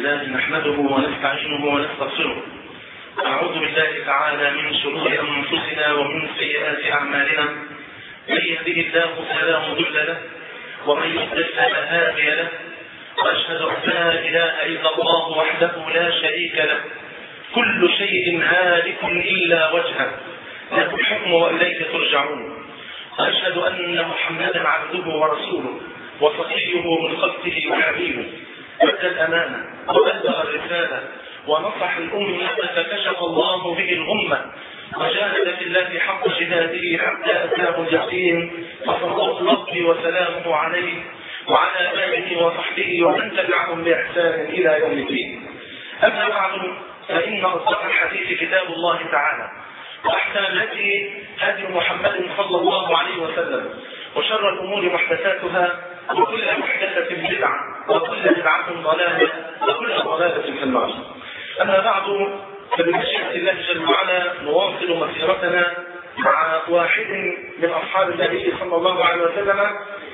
لله نحمده ونستعينه ونستغفره ونعوذ بالله تعالى من شرور انفسنا ومن سيئات اعمالنا من يهده الله فلا مضل له ومن يضلل فلا هادي له واشهد ان لا اله الا الله وحده لا شريك له كل شيء هالك الا وجهه له الحكم واليه ترجعون واشهد ان محمدا عبده ورسوله وصفيه من خلقه وحبيبه أدى الأمانة وبلغ الرسالة ونصح الأمة فكشف الله به الأمة وجاهد في الله حق جهاده حتى أتاه اليقين فصلوات ربي وسلامه عليه وعلى آله وصحبه ومن تبعهم بإحسان إلى يوم الدين أما بعد فإن أصدق الحديث كتاب الله تعالى وأحسن الهدي هدي محمد صلى الله عليه وسلم وشر الأمور محدثاتها وكل محدثة بدعة وكل بدعة ضلالة وكل ضلالة في النار أما بعد فبمشيئة الله جل وعلا نواصل مسيرتنا مع واحد من أصحاب النبي صلى الله عليه وسلم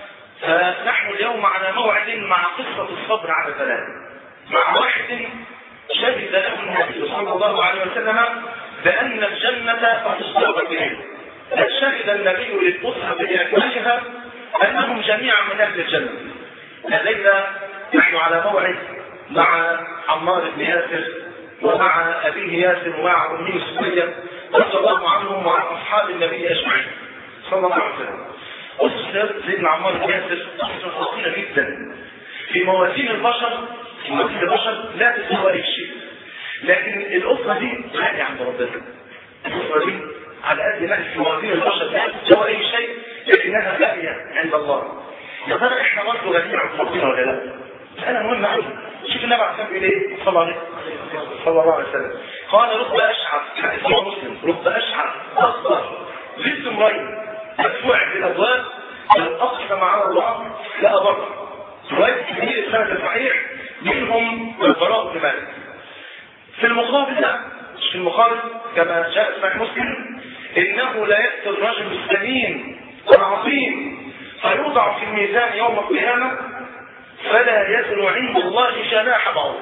فنحن اليوم على موعد مع قصة الصبر على ثلاث مع واحد شهد له النبي صلى الله عليه وسلم بأن الجنة تصدق به شهد النبي للأسرة بأكملها أنهم جميعا من أهل الجنة الليلة نحن على موعد مع عمار بن ياسر ومع أبيه ياسر ومع أمه سمية رضي الله عنهم وعن أصحاب النبي أجمعين صلى الله عليه وسلم أسرة سيدنا عمار بن ياسر أسرة خطيرة جدا في موازين البشر في موازين البشر لا تسوى أي شيء لكن الأسرة دي غالية عند ربنا الأسرة دي على قد ما في موازين البشر لا تسوى أي شيء لكنها غالية عند الله يا ترى احنا برضه غاليين عند ربنا ولا لا؟ مسألة مهمة قوي شوف النبي عليه الصلاة ايه؟ صلى الله عليه صلى الله عليه وسلم قال رب أشعر حديث مسلم رب أشعر أصبر ست امرين مدفوع بالأبواب لو أقسم على الله لا أبر رواية كبير السنة الصحيح منهم البراء بن مالك في المقابل لا مش في المقابل كما جاء صحيح مسلم إنه لا يأتي الرجل السمين العظيم فيوضع في الميزان يوم القيامة فلا يزن عند الله جناح بعوض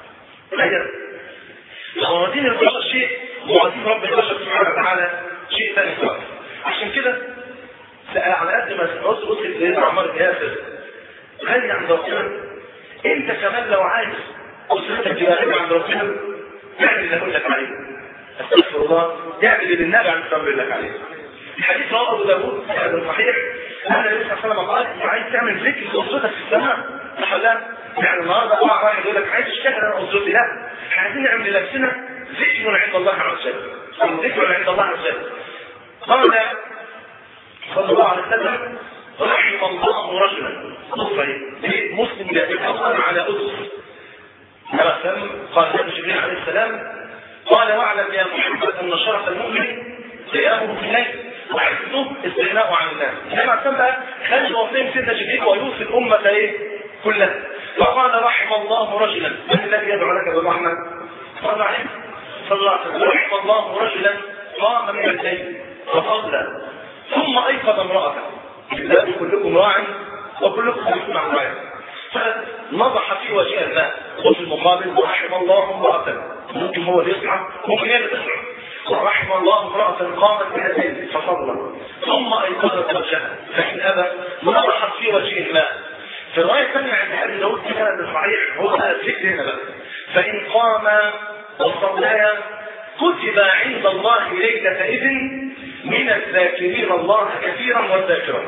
موازين البشر شيء موازين رب البشر سبحانه وتعالى شيء ثاني خالص عشان كده على قد ما سنوز أسر سيدنا عمار بن ياسر غالي عند ربنا انت كمان لو عايز اسرتك تبقى غالية عند ربنا اعمل اللي اقول لك عليه استغفر الله اعمل اللي النبي عليه الصلاه لك عليه الحديث رواه ابو داوود هذا صحيح ان النبي صلى الله عليه وسلم قال عايز تعمل ذكر لاسرتك في السماء صح لا يعني النهارده طلع واحد يقول لك عايز اشتغل انا اسرتي لا احنا عايزين نعمل لنفسنا ذكر عند الله عز وجل ذكر عند الله عز وجل قال صلى الله عليه وسلم رحم الله رجلا مسلم يتكلم على أسس قال له جبريل عليه السلام قال واعلم يا محمد ان شرف المؤمن قيامه في الليل وحفظه استغناءه عن الناس كما سبق خلي وصيم سيدنا جبريل ويوصي الامه ايه كلها فقال رحم الله رجلا من الذي يدعو لك بالرحمه صلى الله عليه صلى الله عليه وسلم رحم الله رجلا قام من الليل فصلى ثم ايقظ امراته لا كلكم راع وكلكم مسؤول عن رعيته فنضح في وجه الماء وفي المقابل رحم الله امرأة ممكن هو اللي يصحى ممكن هي اللي تصحى ورحم الله امرأة قامت من الليل فصلى ثم أيقظت وجهها فإن أبى نضحت في وجه الماء في الرواية الثانية عند أبي داود في سند صحيح هو بقى الذكر هنا بقى فإن قام وصليا كتب عند الله ليلة إذن من الذاكرين الله كثيرا والذاكرات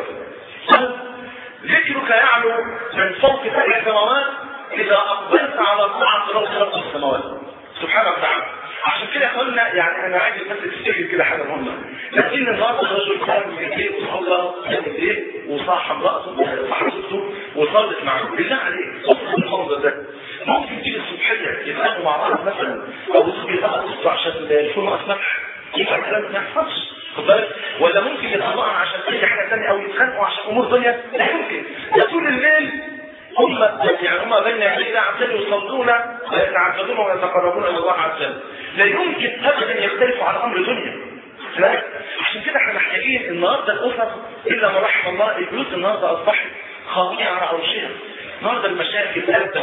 ذكرك يعلو من فوق سبع سماوات إذا أقبلت على طاعة رب رب السماوات سبحانه وتعالى عشان كده قلنا يعني انا عايز بس تفتكر كده حاجه مهمه لكن النهارده الرجل كان من البيت وصلى من البيت وصاح امراته صاح زوجته وصلت معه بالله عليك وصل المنظر ده ممكن تيجي الصبحيه يتخانقوا مع بعض مثلا او يصبح يتخانقوا قصه عشان الفول ناقص ملح ينفع الكلام ما يحصلش خد بالك ولا ممكن يتخانقوا عشان اي حاجه ثانيه او يتخانقوا عشان امور دنيا لا يمكن ده طول الليل هم يعني هم بين يدي الله عز وجل يصلون ويتعبدون ويتقربون الى الله عز وجل لا يمكن ابدا يختلفوا على امر دنيا عشان كده احنا محتاجين النهارده الاسر الا ما رحم الله البيوت النهارده اصبحت خاويه على عروشها النهارده المشاكل ابدا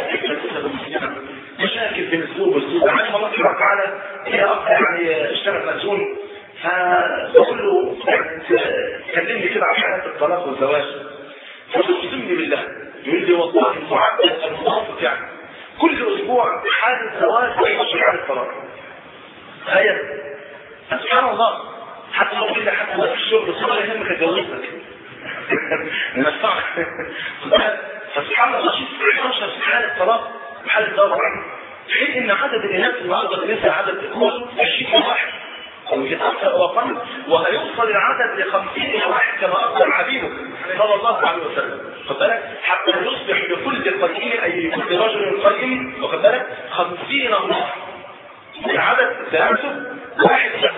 مشاكل بين الزوج والزوج عالم الله سبحانه وتعالى هي اكثر يعني اشتغل مسؤول فبقول له يعني كلمني كده عن حالات الطلاق والزواج فاقسمني بالله يقول لي والله المعدل المتوسط يعني كل اسبوع حالة زواج ويخش حالة طلاق تخيل سبحان الله حتى لو كده حتى لو في الشغل بس ولا يهمك اتجوزك من الصعب فسبحان الله شوف 11 في حالة طلاق وحالة زواج في حين ان عدد الاناث النهارده بالنسبه لعدد الكل 20 واحد ويتأثر وقل وهيوصل العدد ل 50 إلى واحد كما أخبر حبيبه صلى الله عليه وسلم خد بالك حتى يصبح لكل قيم أي لكل رجل قيم واخد بالك 50 امرأة العدد ثلاثة واحد إلى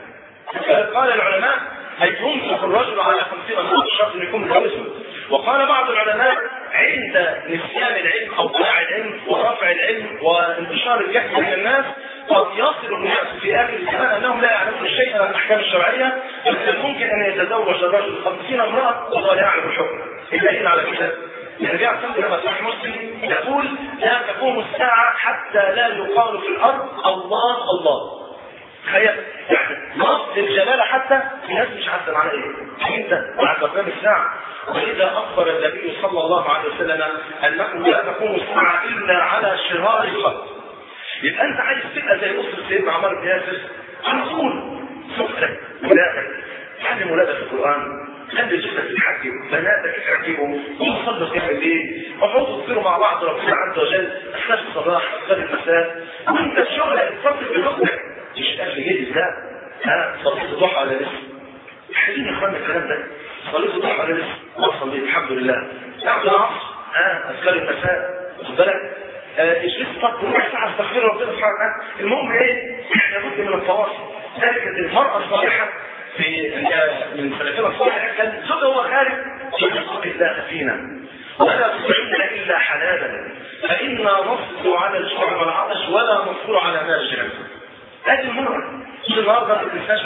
50 قال العلماء أي ينفق الرجل على 50 امرأة شرط أن يكون متجوزا وقال بعض العلماء عند نسيان العلم أو ضياع العلم ورفع العلم وانتشار الجهل بين الناس قد يصل الناس في اخر الزمان انهم لا يعلمون شيئا عن الاحكام الشرعيه بل ممكن ان يتزوج الرجل 50 امراه وهو لا يعلم الحكم الدليل على كده يعني جاء سند لما صحيح مسلم يقول لا تقوم الساعه حتى لا يقال في الارض الله الله تخيل يعني نص الجلاله حتى الناس مش عارفه معناه ايه انت مع قدام الساعه واذا اخبر النبي صلى الله عليه وسلم انه لا تقوم الساعه الا على شرار الخلق يبقى انت عايز تبقى زي اسره سيدنا عمر بن ياسر على طول سفرك ولادك تعلم ولادك القران خلي زوجتك تتحكم بناتك يتحكموا قوم صلوا قيام الليل اقعدوا تصيروا مع بعض ربنا عز وجل اذكار الصباح اذكار المساء وانت الشغل اتصل بزوجتك مش اكل جديد لا ها صليت الضحى ولا لسه محتاجين يا اخوانا الكلام ده صليت الضحى ولا لسه ما صليت الحمد لله بعد العصر ها اذكار المساء واخد بالك اجلس طب ربع ساعه استغفر ربنا سبحانه وتعالى المهم ايه لابد من التواصل ذلك المراه الصالحه في من سلفنا الصالح كان زوجها هو خارج يتقي الله فينا ولا تطعمنا الا حلالا فانا نصبر على الجوع والعطش ولا نصبر على نار جهنم هذه المرأة النهارده ما تنساش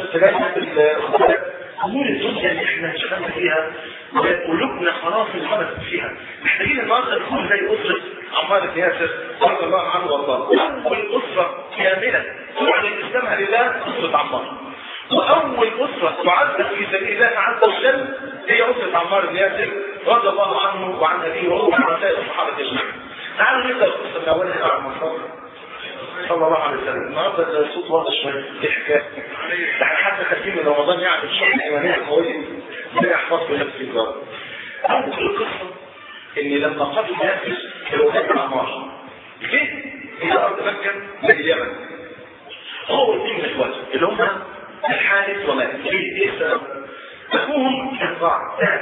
وانت امور الدنيا اللي احنا اشتغلنا فيها وقلوبنا خلاص انغمست فيها محتاجين النهارده نكون زي اسره عمار بن ياسر رضي الله عنه وارضاه اول اسره كامله تعلن اسلامها لله اسره عمار واول اسره تعذب في سبيل الله عز وجل هي اسره عمار بن ياسر رضي الله عنه وعن ابيه وامه وعن سائر الصحابه اجمعين تعالوا نبدا القصه من اولها مع المنصور صلى الله عليه وسلم النهارده الصوت واضح شويه ايه الحكايه؟ ده احنا حتى خارجين من رمضان يعني الشغل الايمانيه قويه ربنا يحفظكم نفسي الجواب اول القصه ان لما قتل ياسر الولايات العمار جه الى ارض مكه من اليمن هو واثنين من اخواته اللي هم الحارث ومالك ليه؟ ايه السبب؟ ابوهم اربعه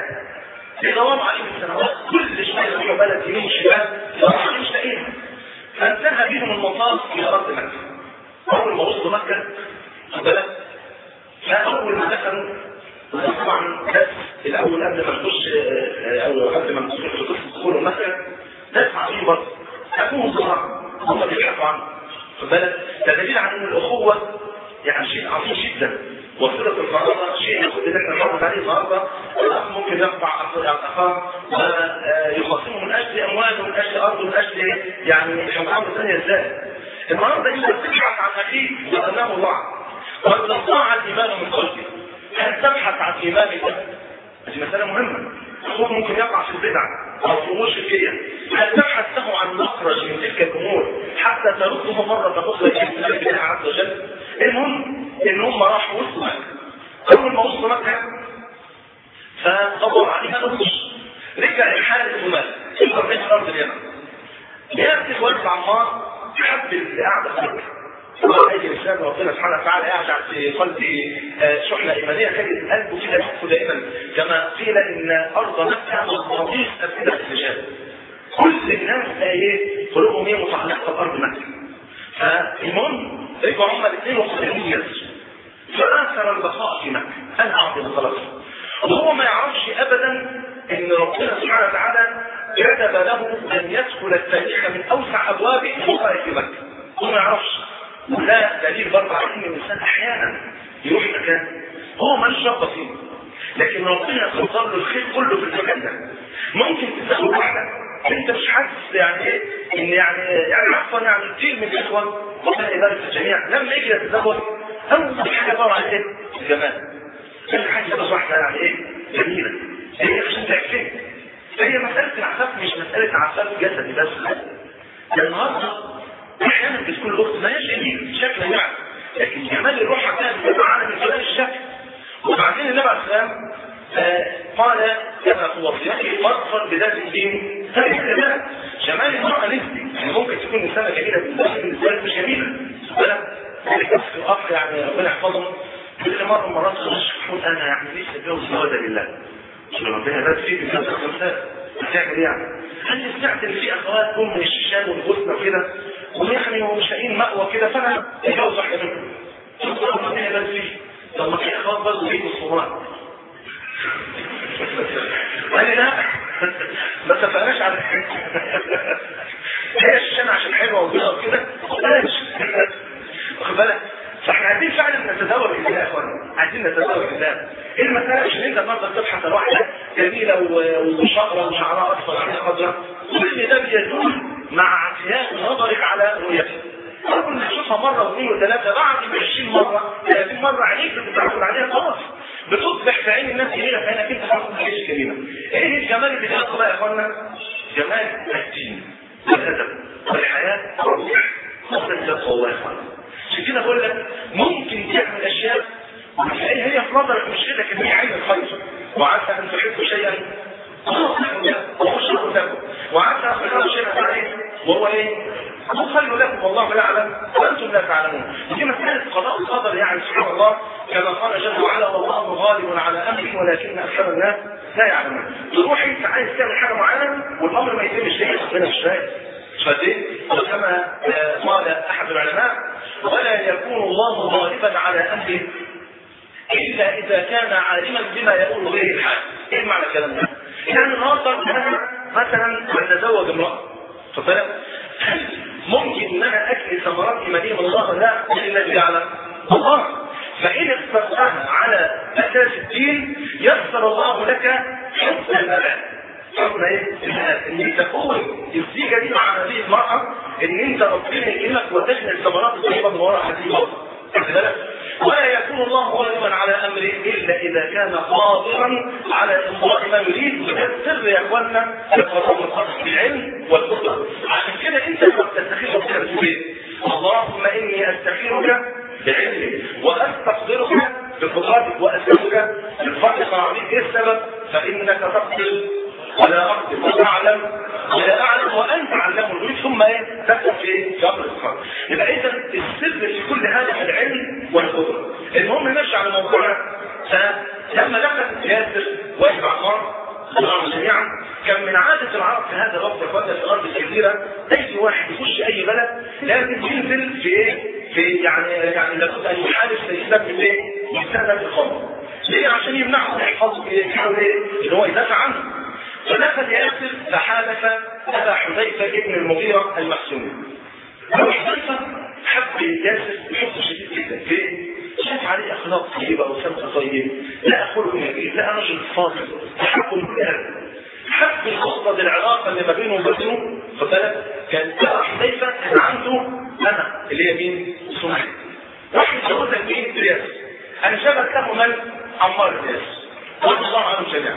لدوام عليهم السنوات كل شويه يروحوا بلد يمين شمال يروحوا مش لاقيها فانتهى بهم المطاف الى ارض مكه اول ما وصلوا مكه بالك فاول ما دخلوا طبعا بس الاول قبل ما نخش او قبل ما ندخل في قصه دخول مكه ناس عظيم برضه ابوهم طبعا هم بيبحثوا عنه خد بالك ده دليل على ان الاخوه يعني شيء عظيم جدا وصلة القرابة شيء ياخد ان احنا نحافظ عليه النهارده الاخ ممكن يقطع اخاه ويخاصمه من اجل امواله من اجل ارضه من اجل يعني حمامه ثانيه ازاي؟ النهارده انت بتبحث عن اخيك وامام الله وقد استطاع الايمان من قلبك هل تبحث عن ايمانك هذه مسألة مهمة اخوك ممكن يقع في البدع او في امور شركية هل تبحث له عن مخرج من تلك الامور حتى ترده مرة اخرى الى الله بالله عز وجل المهم ان هم راحوا وسط مكة اول ما وصلوا مكة فدور عليه ما لقوش رجع الحارث ومات يقدر بين ارض اليمن ياتي الوالد عمار حب القعده في مكه طبعا اي انسان ربنا سبحانه وتعالى يجعل في قلبه شحنه ايمانيه تجد قلبه كده يحفو دائما كما قيل ان ارض مكه مقاطيس افئده الرجال كل الناس ايه قلوبهم ايه متعلقه بارض مكه فالمهم رجعوا هم الاثنين وصلوا يسر فاثر البقاء في مكه انا اعطي خلاص وهو ما يعرفش ابدا ان ربنا سبحانه وتعالى كتب له ان يدخل التاريخ من اوسع ابوابه البقاء في مكه هو ما يعرفش وده دليل برضه على ان الانسان احيانا يروح مكان هو مالوش رغبه فيه لكن ربنا يقدر له الخير كله في المكان ده ممكن تسال واحده انت مش حاسس يعني ايه ان يعني يعني عفوا يعني كتير من الاخوه ربنا يبارك في الجميع لما يجي يتزوج اول حاجه طبعا على ايه؟ الجمال كل حاجه كده واحده يعني ايه؟ جميله هي عشان تعكسها فهي مساله العفاف مش مساله عفاف جسدي بس ده النهارده احيانا بتكون الاخت ما هيش جميل شكلها يعني لكن جمال الروح عندها بيبقى اعلى من جمال الشكل وبعدين النبي عليه السلام قال كما في وصيته فاظفر بذات الدين فالجمال جمال المرأة نسبي يعني ممكن تكون انسانة جميلة بالنسبة لك مش جميلة ذلك بس الاخ يعني ربنا يحفظهم كل مرة مرات تخش تقول انا يعني لسه اتجوز جوازة لله مش ربنا يبارك فيك في هذا الخمسات بتعمل ايه يعني؟ هل سمعت ان في اخوات جم من الشام والبوسنه وكده ويعني ومش لاقيين مأوى كده فانا اتجوز واحده منهم. ربنا يبارك فيك. طب ما في اخوات برضه بيجوا الصومال. قال لي لا ما اتفقناش على هي الشام عشان حلوه وبيضه وكده بلاش واخد بالك فاحنا عايزين فعلا نتزوج بالله يا اخوانا عايزين نتزوج بالله ايه المسألة مش ان انت النهارده تبحث عن واحده جميله وشقره وشعرها اصفر عليها خضراء كل ده بيدل مع اعتياد نظرك على رؤيتها ممكن تشوفها مرة واثنين وثلاثة بعد 20 مرة 30 مرة عينيك بتتعود عليها خلاص بتصبح في عين الناس جميلة فإنك أنت خلاص ما تعيش جميلة. إيه الجمال اللي بيخلقه بقى يا إخوانا؟ جمال الدين والأدب والحياة والروح. هذا التقوى يا إخوانا. عشان كده بقول لك ممكن تعمل أشياء وتلاقيها هي في نظرك مش كده كان هي عين الخير وعسى أن تحبوا شيئا وهو شر لكم وعسى أن تكرهوا شيئا وهو إيه؟ هو خير لكم والله يعلم وانتم لا تعلمون ودي مساله قضاء القدر يعني سبحان الله كما قال جل وعلا والله غالب على امره ولكن اكثر الناس لا يعلمون تروح انت عايز تعمل حاجه معينه والامر ما يتمش ليه ربنا مش فاهم فدي وكما قال احد العلماء ولا يكون الله غالبا على امره الا اذا كان عالما بما يقول به الحال ايه معنى الكلام ده؟ يعني النهارده انا مثلا بتزوج امراه فبالك هل ممكن ان انا اكل ثمرات ايمانيه من الله لا الذي يعلم الله فان اخترتها على اساس الدين يسر الله لك حسن المآل حسن ايه؟ ان تكون الزيجه دي مع هذه المراه ان انت ربنا يكرمك وتجني الثمرات الطيبه من وراء هذه المراه ولا يكون الله غالبا على امره الا اذا كان قادرا على امضاء ما يريد وده السر يا اخوانا بالعلم والقدره عشان كده انت لما بتستخير ربنا بتقول ايه؟ اللهم اني استخيرك بعلمك واستقدرك بقدرتك واسالك بالفضل العظيم ايه السبب؟ فانك تقدر ولا اقدر وتعلم ولا اعلم وانت علام الغيوب ثم ايه؟ تكتب في في امر الصفات. يبقى اذا السر في كل هذا العلم والقدره. المهم نمشي على موضوعنا فلما دخل ياسر واجب عمار الله جميعا كان من عادة العرب في هذا الوقت يا في الارض الكبيرة اي واحد يخش اي بلد لازم ينزل في ايه؟ في يعني يعني لابد ان يحارب سيدنا من ايه؟ يستهدف الخمر. ليه؟ عشان يمنعه يحفظه يحاول ايه؟ ان هو يدافع عنه. فدخل ياسر فحالف ابا حذيفه ابن المغيره المخزومي. ابو حذيفه حب ياسر بحب شديد جدا ليه؟ شاف عليه اخلاق طيبه وسمت طيب لا خلق نبيل لا رجل فاضل حب الكلام حب يخفض العلاقه اللي ما بينه وبينه خد بالك كان ابا حذيفه كان عنده انا اللي هي مين؟ سمعه راح يتجوزها مين؟ ياسر انا شبك له من؟ عمار بن ياسر رضي الله عنهم جميعا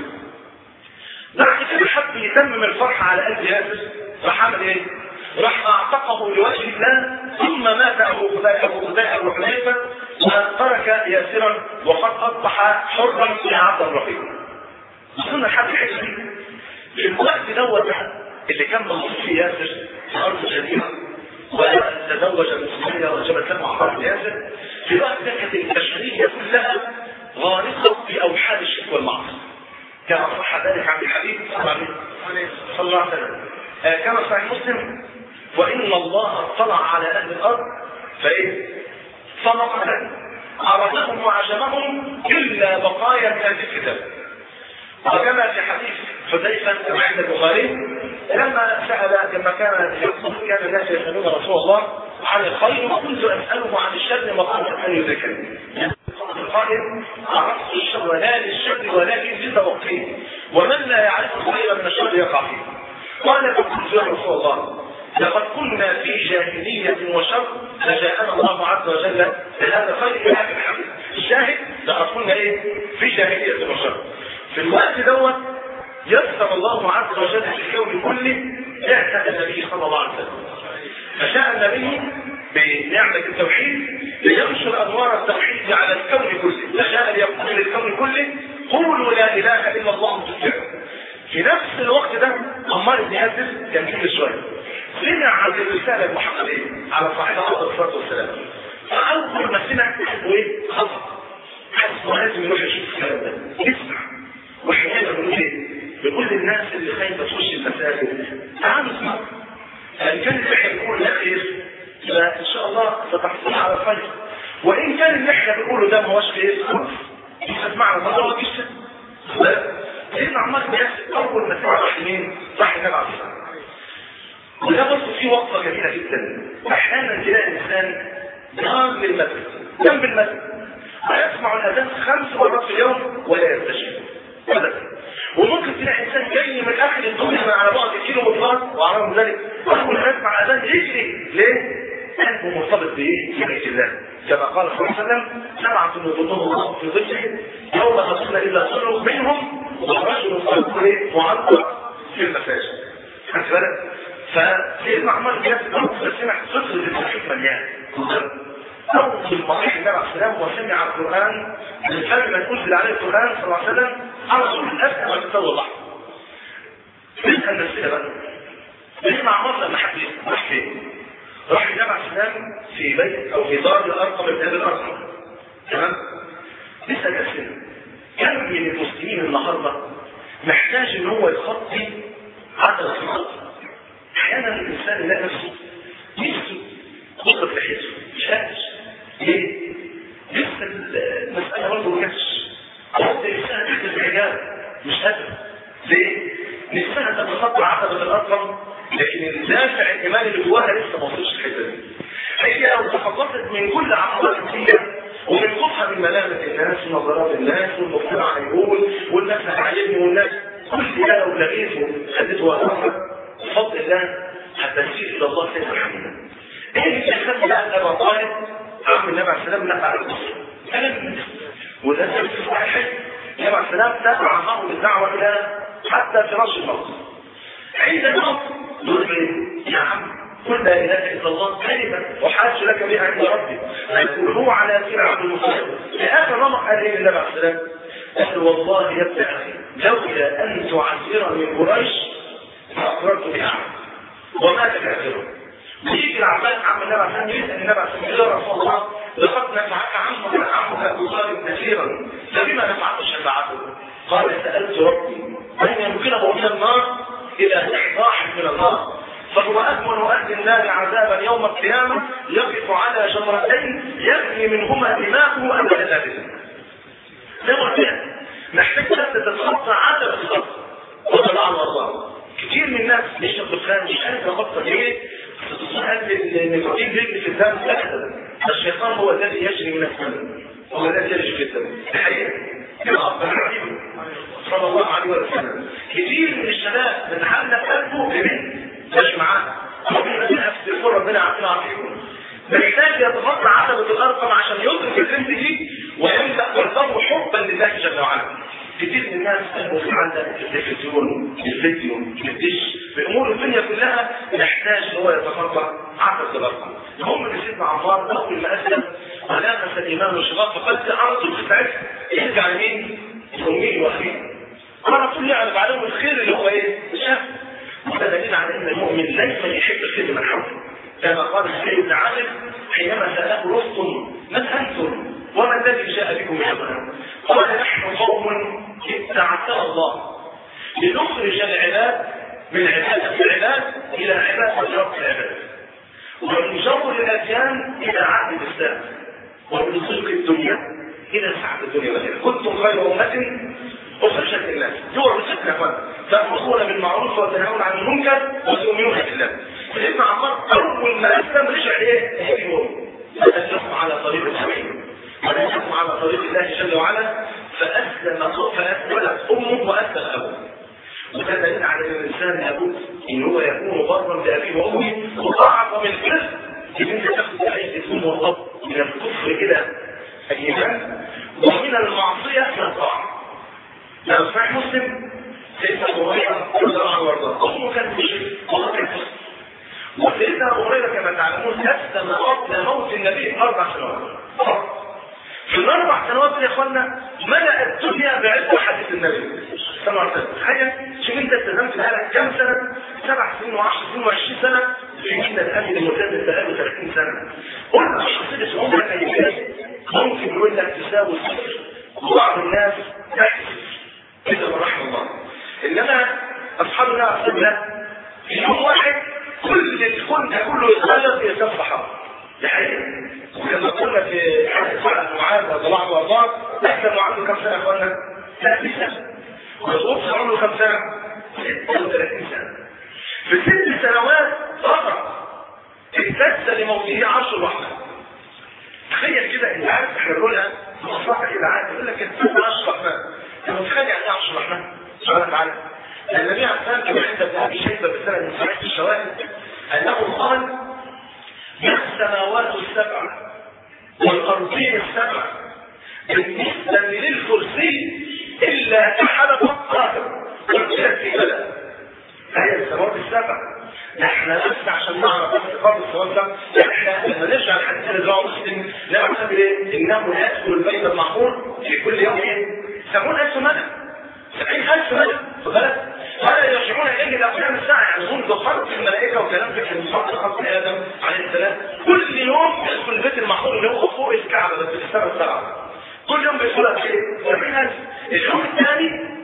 بعد كده حب يتمم الفرحة على قلب ياسر راح عمل ايه؟ راح اعتقه لوجه الله ثم مات ابو خزيمة ابو خزيمة ابو حذيفة وترك ياسرا وقد اصبح حرا في عبد الرحيم. وصلنا لحد الحته دي في الوقت دوت اللي كان موجود فيه ياسر في ارض جديده وتزوج المسلمين وجبت له عمار ياسر في الوقت ده كانت البشريه كلها غارقه في اوحال الشرك والمعصيه. كما صح ذلك عن الحبيب صلى الله عليه وسلم آه كما صحيح مسلم وان الله اطلع على اهل الارض فايه فمقتا عرفهم وعجبهم الا بقايا هذه الكتاب وكما في حديث حذيفه عند البخاري لما سال لما كان يقول كان الناس يسالون رسول الله عن الخير وكنت اساله عن الشر وقلت ان يذكرني القائل عرفت الشر لا للشر ولكن لتوقيه ومن لا يعرف الخير من الشر يقع فيه قال فقلت يا رسول الله لقد كنا في جاهلية وشر فجاءنا الله عز وجل بهذا خير هذا الحمد الشاهد لقد كنا ايه في جاهلية وشر في الوقت دوت يسر الله عز وجل في الكون كله بعثة النبي صلى الله عليه وسلم فجاء النبي بنعمة التوحيد لينشر أنوار التوحيد على الكون كله فجاء ليقول للكون كله قولوا لا إله إلا الله تفلحوا في نفس الوقت ده عمار بن ياسر كان كبير شويه سمع عن الرساله المحمديه على صاحبها عليه الصلاه والسلام فاول ما سمع قال ايه؟ خلاص حاسس لازم يروح يشوف الكلام ده يسمع واحنا هنا بنقول ايه؟ بنقول للناس اللي خايفه تخش المساجد تعالوا اسمعوا فان كان اللي بيقول لا خير فان شاء الله ستحصل على خير وان كان اللي احنا بنقوله ده ما هوش خير خلاص مش هتسمعنا ما هو كده سيدنا عمار بن ياسر اول ما سمع راح مين؟ راح النبي عليه الصلاه وده برضه فيه وقفه جميله جدا احيانا تلاقي الانسان جار للمسجد جنب المسجد ويسمع الاذان خمس مرات في اليوم ولا يستشهد ابدا وممكن تلاقي انسان جاي من اخر الدنيا من على بعد كيلو مترات وعلى ذلك اول ما يسمع الاذان يجري ليه؟ قلبه مرتبط بايه؟ ببيت الله كما قال صلى الله عليه وسلم سبعة يظلهم الله في ظله يوم تصل الا ظل منهم ورجل صلب معلق في المساجد خدت بالك؟ فسيدنا عمر بن ياسر سمع صدر التوحيد مليان أول ما راح النبي عليه السلام وسمع القرآن من قبل ما ينزل عليه القرآن صلى الله عليه وسلم على طول أسلم وتسوى الله. نسأل نفسنا بقى. سيدنا عمر لما حب راح فين؟ راح النبي عليه السلام في بيت أو في دار الأرقم بن أبي الأرقم. تمام؟ نسأل نفسنا كم من المسلمين النهارده محتاج ان هو يخطي عدد الخطط احيانا الانسان يلاقي نفسه نفسه خطط لحيته مش قادر ليه؟ لسه المسألة برضه ما جاتش حتى نفسها تحت الحجاب مش قادر ليه؟ نفسها تتخطى عقبة الأرقم لكن الدافع الإيماني اللي جواها لسه ما وصلش الحته دي. هي لو تخلصت من كل عقبات الدنيا ومن خوفها من ملامة الناس ونظرات الناس والمجتمع هيقول والناس هتعلمني والناس كل ده لو لغيته خدته وقفها بفضل الله هتسير الى الله سيد حميدا. ايه اللي يخلي بقى ابا طالب عم النبي عليه السلام نقع على الكفر؟ كلام وده سبب صحيح النبي عليه السلام تبع معه بالدعوه الى حتى فراش الموت. عند الموت يقول يا عم قل لا اله الا الله كلمه وحاج لك بها عند ربي فيقول هو على سير عبد المطلب في اخر رمق قال ايه النبي عليه السلام قال والله يا ابن اخي لولا ان تعذرني قريش لاقررت بها وما تكاثره ويجي العباس عم النبي عليه السلام يسال النبي عليه السلام يا رسول الله لقد نفعك عمك عمك ابو طالب كثيرا فبما نفعت شفاعته قال سالت ربي ان يمكنه من النار الى احضاح من النار فهو أكمل أهل النار عذابا يوم القيامة يقف على جمرتين يبني منهما دماغه أبدا ذلك. ده مرتين محتاج بس تتخطى عدد الخط وضل على الله كتير من الناس بيشرب دخان مش عارف يخطى ليه قال النيكوتين بيجري في الدم ابدا الشيطان هو الذي يجري من الدم هو الذي يجري في الدم الحقيقه كما اخبر الحبيب صلى الله عليه وسلم كتير من الشباب بتحلق قلبه ببنت مش معاه ربنا نفس الفرة ربنا عارفين عارفين محتاج يتخطى عتبة الأرقم عشان يدرك البنت دي ويبدأ قلبه حبا لله جل وعلا كتير من الناس قلبه في عندك التلفزيون الفيديو الدش بأمور الدنيا كلها محتاج هو يتخطى عتبة الأرقم هم اللي سيدنا عمار أول ما أسلم ولامس الإيمان والشباب فقد على طول ساعتها يرجع لمين؟ أمي وأخيه على طول يعرف عليهم الخير اللي هو إيه؟ شاف وده دليل على ان المؤمن ليس يحب الخير من حوله كما قال السيد بن عامر حينما ساله رستم من انتم وما الذي جاء بكم من الغنم قال نحن قوم ابتعثنا الله لنخرج العباد من عباده العباد الى عباده رب العباد ونجور الاديان الى عهد الاسلام ومن صدق الدنيا الى سعه الدنيا والآخرة كنتم خير امه أخرجت للناس دول ستة أخوان تأمرون بالمعروف وتنهون عن المنكر وتؤمنون بالله سيدنا عمار أول ما أسلم رجع إيه؟ هديهم فأسلم على طريق الحميد ونسلم على طريق الله جل وعلا فأسلم فأسلم أمه وأسلم أبوه وده دليل على أن الإنسان الانسان لابد ان هو يكون برا بابيه وامه واعظم البر ان انت تاخد اي الام والاب من الكفر الى الايمان ومن المعصيه الى الطاعه لو صحيح مسلم سيدنا ابو هريره رضي الله عنه وارضاه امه كانت مشركه والله كانت مسلم وسيدنا ابو هريره كما تعلمون اسلم قبل موت النبي اربع سنوات في الاربع سنوات دي يا اخوانا ملأ الدنيا بعلم حديث النبي صلى الله عليه وسلم تخيل شوف انت التزمت بقالك كام سنه سبع سنين و10 سنين و20 سنه في جينا الان الملتزم بقاله 30 سنه قلنا شخصيه الامه الاياميه ممكن يقول لك تساوي صفر وبعض الناس تحسب كده من رحم الله انما اصحاب الله عليه وسلم في يوم واحد كل الكون ده كله يتغير في اساس صحابه دي حقيقه وكما قلنا في حديث سعد معاذ رضي الله عنه وارضاه احسن عنده كم سنه يا اخوانا؟ 30 سنه والرسول عمره كم سنه؟ 36 سنه في ست سنوات فقط امتد لموته عرش الرحمن تخيل كده انت عارف احنا بنقولها مصلحه كده عادي يقول لك امتد عرش الرحمن انت متخيل يعني ايه عرش الرحمن؟ سبحانه وتعالى النبي عليه الصلاه والسلام كما عند ابن ابي شيبه بسنه من صحيح الشواهد انه قال ما السماوات السبع والارضين السبع بالنسبه للكرسي الا كحلقه قادر والكلام في بلد هي السماوات السبع احنا بس عشان نعرف اعتقاد السؤال ده احنا لما نرجع لحديث الرجاء مسلم نعرف ايه؟ انه يدخل البيت المعمور في كل يوم ايه؟ 70000 ملك 70000 ملك فبلد ولا يرجعون اليه الى قيام الساعه يعني منذ خلق الملائكه وكلام في المصاب خلق ادم عليه السلام كل يوم يدخل البيت المعمور اللي هو فوق الكعبه بس في السماء السبعه كل يوم بيدخلها في 70000 اليوم الثاني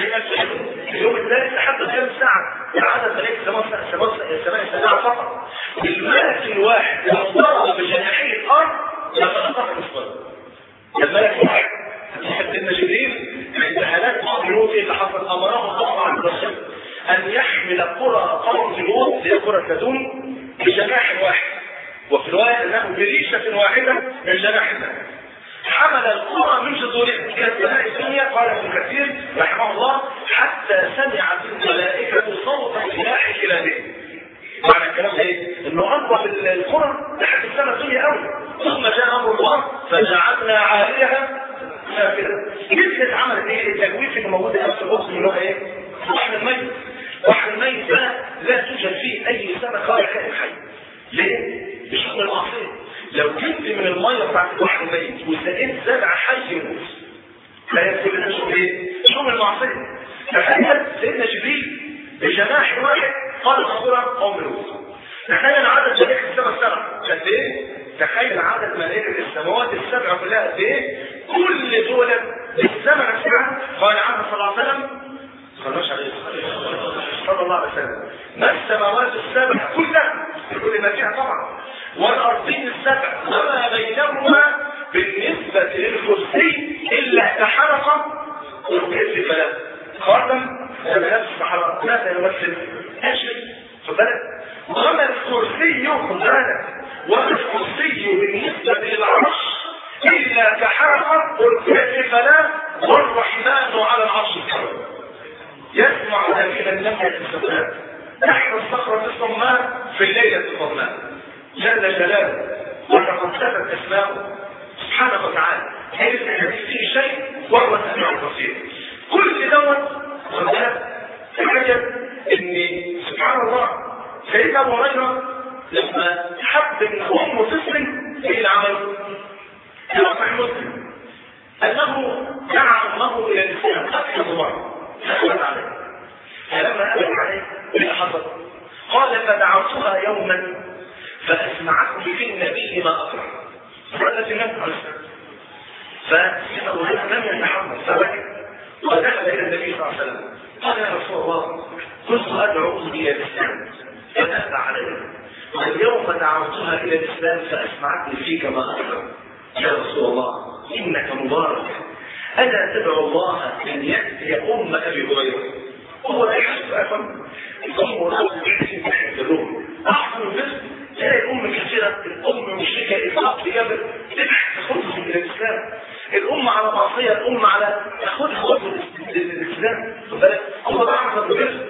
اليوم الثالث لحد قيام الساعة العدد ملائكة السماء السماء السابعة فقط الملك الواحد لو ضرب بجناحيه الأرض لفلقها الأسود الملك الواحد سيدنا جبريل عند هلاك قوم لوط اللي حصل أمره الله عز وجل أن يحمل قرى قوم لوط اللي هي قرى سدوم بجناح واحد وفي الرواية أنه بريشة واحدة من جناح الله حمل القرى من جذورها كانت سماء الدنيا قال ابن كثير رحمه الله حتى سمعت الملائكة صوت سلاح كلابهم معنى الكلام ده ايه؟ انه قرب القرى لحد السماء الدنيا قوي ثم جاء امر الله فجعلنا عاليها سافلة مثل عملت ايه التجويف اللي موجود في القدس اللي هو ايه؟ بحر الميت بحر الميت ده لا توجد فيه اي سمكة ولا كائن حي ليه؟ بشكل المعصيه لو جبت من الميه بتاعت البحر الميت وسقيت زرع حي يموت لا يدخل لنا شغل ايه؟ شغل المعصيه تخيل سيدنا جبريل بجناح واحد قال خبرا قوم لوط تخيل عدد ملائكه السماء السبع قد ايه؟ تخيل عدد ملائكه السماوات السبع كلها قد ايه؟ كل دول السماء السبع قال عنها صلى الله عليه وسلم صلى عليه صلى الله عليه وسلم ما السماوات السبع كلها بكل ما فيها طبعا والأرضين السبع وما بينهما بالنسبة للكرسي إلا كحلقة والكرسي فلا خاتم بنفس الحلقة ماذا يمثل؟ أشد فبالك وما الكرسي خد بالك وما الكرسي بالنسبة للعرش إلا كحلقة والكرسي فلا والرحمن على العرش استوى يسمع ذلك النمل السماء تحت الصخرة الصماء في الليلة الظلماء جل جلاله وتقدست اسماؤه سبحانه وتعالى ليس فيه شيء وهو السميع البصير كل دوت خدها العجب ان سبحان الله سيدنا ابو هريره لما حب ان امه تسلم ايه اللي عمله؟ كما صحيح مسلم انه دعا امه الى الاسلام اكثر من مره دخلت عليه فلما قالت عليه ايه حصل؟ قال فدعوتها يوما فأسمعته في النبي ما أقرأ فقالت النبي عليه السلام فسيدنا أبو هريرة لم يتحمل فبكى ودخل إلى النبي صلى الله عليه وسلم قال يا رسول الله كنت أدعو إلى الإسلام فتأبى علي واليوم دعوتها إلى الإسلام فأسمعتني فيك ما أقرأ يا رسول الله إنك مبارك ألا تدعو الله أن يأتي أم أبي هريرة وهو لا يحس أفهم الأم والأب يحسن تحت الروم أحسن الرزق تلاقي الأم كثيرة الأم مشركة إطلاق بجبل تبحث تخرج من الإسلام الأم على معصية الأم على تاخد خطوة للإسلام بالك هو ده أحسن الرزق مش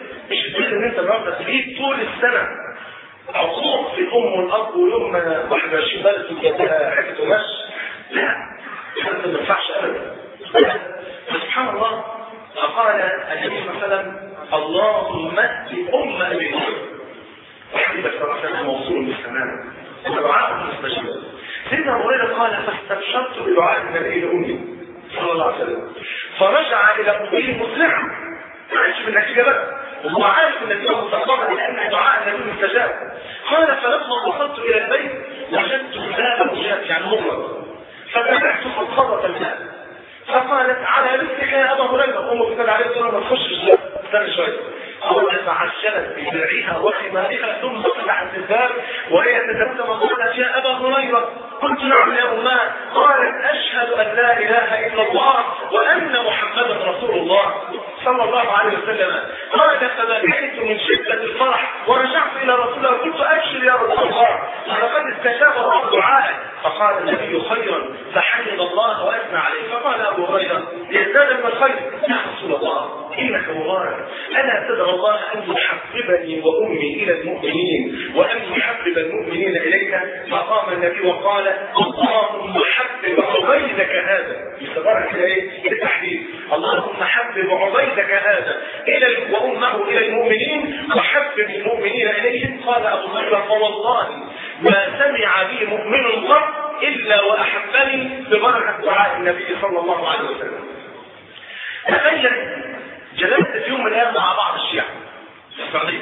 تفتكر ان انت النهارده تجيب طول السنه عقوق في الام والاب ويوم 21 بلد تجيبها حته قماش لا هذا ما ينفعش ابدا فسبحان الله فقال النبي صلى الله عليه وسلم اللهم ات ام ابي بكر وحبيبك صلى الله عليه وسلم موصول بالسماء ودعاء مستجيب سيدنا ابو هريره قال فاستبشرت بدعاء النبي لامي صلى الله عليه وسلم فرجع الى امه مسرعا ما عادش في النتيجه بقى وهو عارف ان النتيجه مستقبله لان دعاء النبي مستجاب قال فلما وصلت الى البيت وجدت باب مجاب يعني مغلق فتبعت خطبه الماء فقالت على رزقك يا ابا هريره امه بتقول عليه الصلاه ما تخشش استنى شويه أول فعشلت بدرعها وخمارها ثم فتحت الباب وهي تتبسم قالت يا أبا هريرة قلت نعم يا أماه قالت أشهد أن لا إله إلا الله وأن محمدا رسول الله صلى الله عليه وسلم قال فبكيت من شدة الفرح ورجعت إلى رسول الله قلت أبشر يا رسول الله لقد استجاب الله دعائك فقال النبي خيرا فحمد الله وأثنى عليه فقال أبو هريرة يزداد من الخير يا رسول الله إنك مبارك ألا تدعو الله أن يحببني وأمي إلى المؤمنين وأن يحبب المؤمنين إليك فقام النبي وقال اللهم حبب عبيدك هذا يستبارك كده إيه بالتحديد اللهم حبب عبيدك هذا إلى وأمه إلى المؤمنين وحبب المؤمنين إليهم قال أبو هريرة فوالله ما سمع بي مؤمن قط إلا وأحبني ببركة دعاء النبي صلى الله عليه وسلم تخيل جلست في يوم من الايام مع بعض الشيعة في السعودية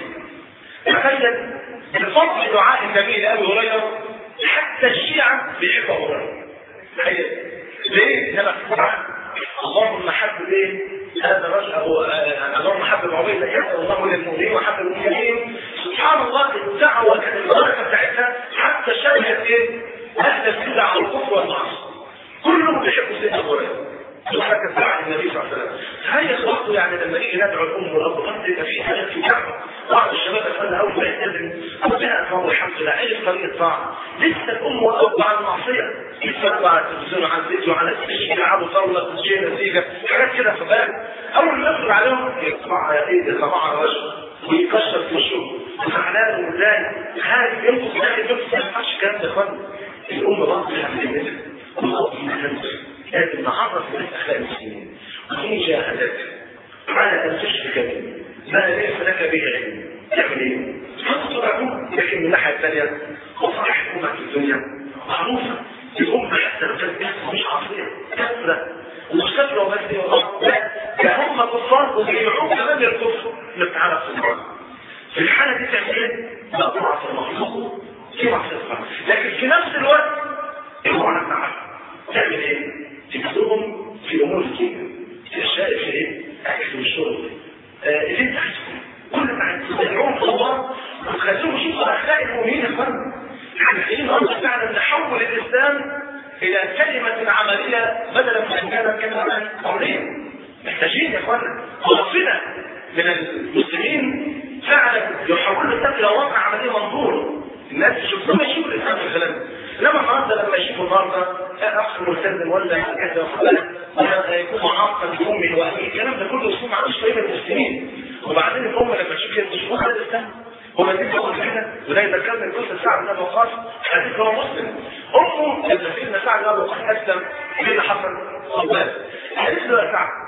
تخيل بفضل دعاء النبي لأبي هريرة حتى الشيعة بيحبوا أبو هريرة تخيل ليه؟ لما اللهم حبب ايه؟ هذا الرجل ابو اللهم حبب عبيده يسال الله للمؤمنين وحبب المؤمنين سبحان الله الدعوه كانت البركه بتاعتها حتى شبهت ايه؟ اهل البدع والكفر والمعاصي كلهم بيحبوا سيدنا ابو هريره وحركة دعاء النبي صلى الله عليه وسلم هي برضه يعني لما نيجي ندعو الام والاب قد يبقى في حاجات في دعوه بعض الشباب قال اول ما يلتزم ربنا اكرمه الحمد لله عرف طريق الطاعه لسه الام والاب على المعصيه يتفرج على التلفزيون على الفيديو على التسجيل يلعبوا طاوله تسجيل نتيجه حاجات كده فبال اول ما يخرج عليهم يطلع يا ايدي يطلع على وجهه ويكشر في وشه زعلان ومتضايق خارج ينقص داخل ينقص ما ينفعش الكلام ده يا اخوانا الام برضه لها كلمتها والاب لها لازم نعرف الناس اخلاق المسلمين وان جاهدك على ان تشرك به ما ليس لك به علم تعمل ايه؟ تطلعه لكن من الناحيه الثانيه مصالح الامه في الدنيا معروفه الامه حتى لو كانت مش عصريه كثره ومش كثره وبس لا ده هم كفار وبيدعوك كمان للكفر نتعرف في المعنى في الحاله دي تعمل ايه؟ لا طاعه المخلوق في معصيه لكن في نفس الوقت اوعى تعرف تعمل ايه؟ تكتبهم في امور كتير في اشياء في ايه؟ اكل والشرب آه اللي انت عايزه كل ما تدعوهم في الله وتخليهم يشوفوا اخلاق المؤمنين يا اخوانا احنا محتاجين النهارده فعلا نحول الاسلام الى كلمه عمليه بدلا من ان كانت كلمه قوليه محتاجين يا اخوانا وصفنا من المسلمين فعلا يحولوا الاسلام الى واقع عمليه منظور الناس يشوفوا ما يشوفوا الاسلام في خلالنا انما النهارده لما يشوفوا النهارده اخ ملتزم ولا كذا ولا يكون معاقب بامه وابيه الكلام ده كله اسلوب ما عندوش طريقه المسلمين وبعدين الام لما تشوف كده مش هو ده الاسلام هو دي بتقول كده وده يذكرني قصه سعد بن ابي وقاص حديث هو مسلم امه لما سيدنا سعد بن ابي وقاص اسلم ايه اللي حصل؟ صبان قالت له يا سعد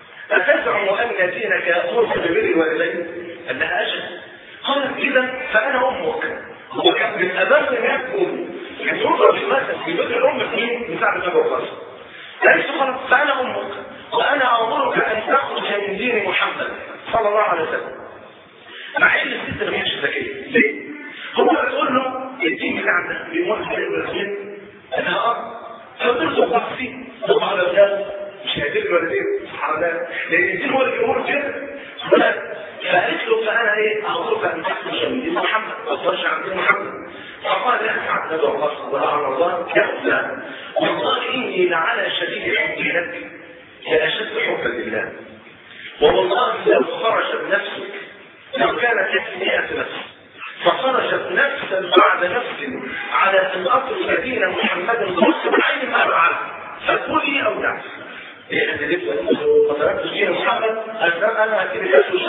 أتزعم أن دينك يأمرك ببر الوالدين؟ قال لها أجل قالت كده فأنا أمك وكان من أبر الناس أمي كان يضرب المثل في بيت الأم في مين؟ من سعد بن أبي وقاص قالت له خلاص فأنا أمك وأنا أمرك أن تخرج من دين محمد صلى الله عليه وسلم مع ان الست ما كانتش ذكيه ليه؟ هو بتقول له الدين بتاعنا بيمر عليه الوالدين انا اه فقلت له الله فيه طب على الولاد مش هيدير الوالدين سبحان الله لان الدين هو اللي بيمر كده فقالت له فانا ايه اعوذ ان تخرج من دين محمد وترجع عن دين محمد فقال يا سعد ندعو الله سبحانه الله يا فلان والله اني لعلى شديد حبي لك لاشد حبا لله والله لو خرجت نفسك لو كانت مئة نفس فخرجت نفسا بعد نفس على ان اطلب دين محمد بنص عين ما فعل فقولي او دعس لان لسه ما تركتش دين محمد اسلام انا هكتب الناس والشر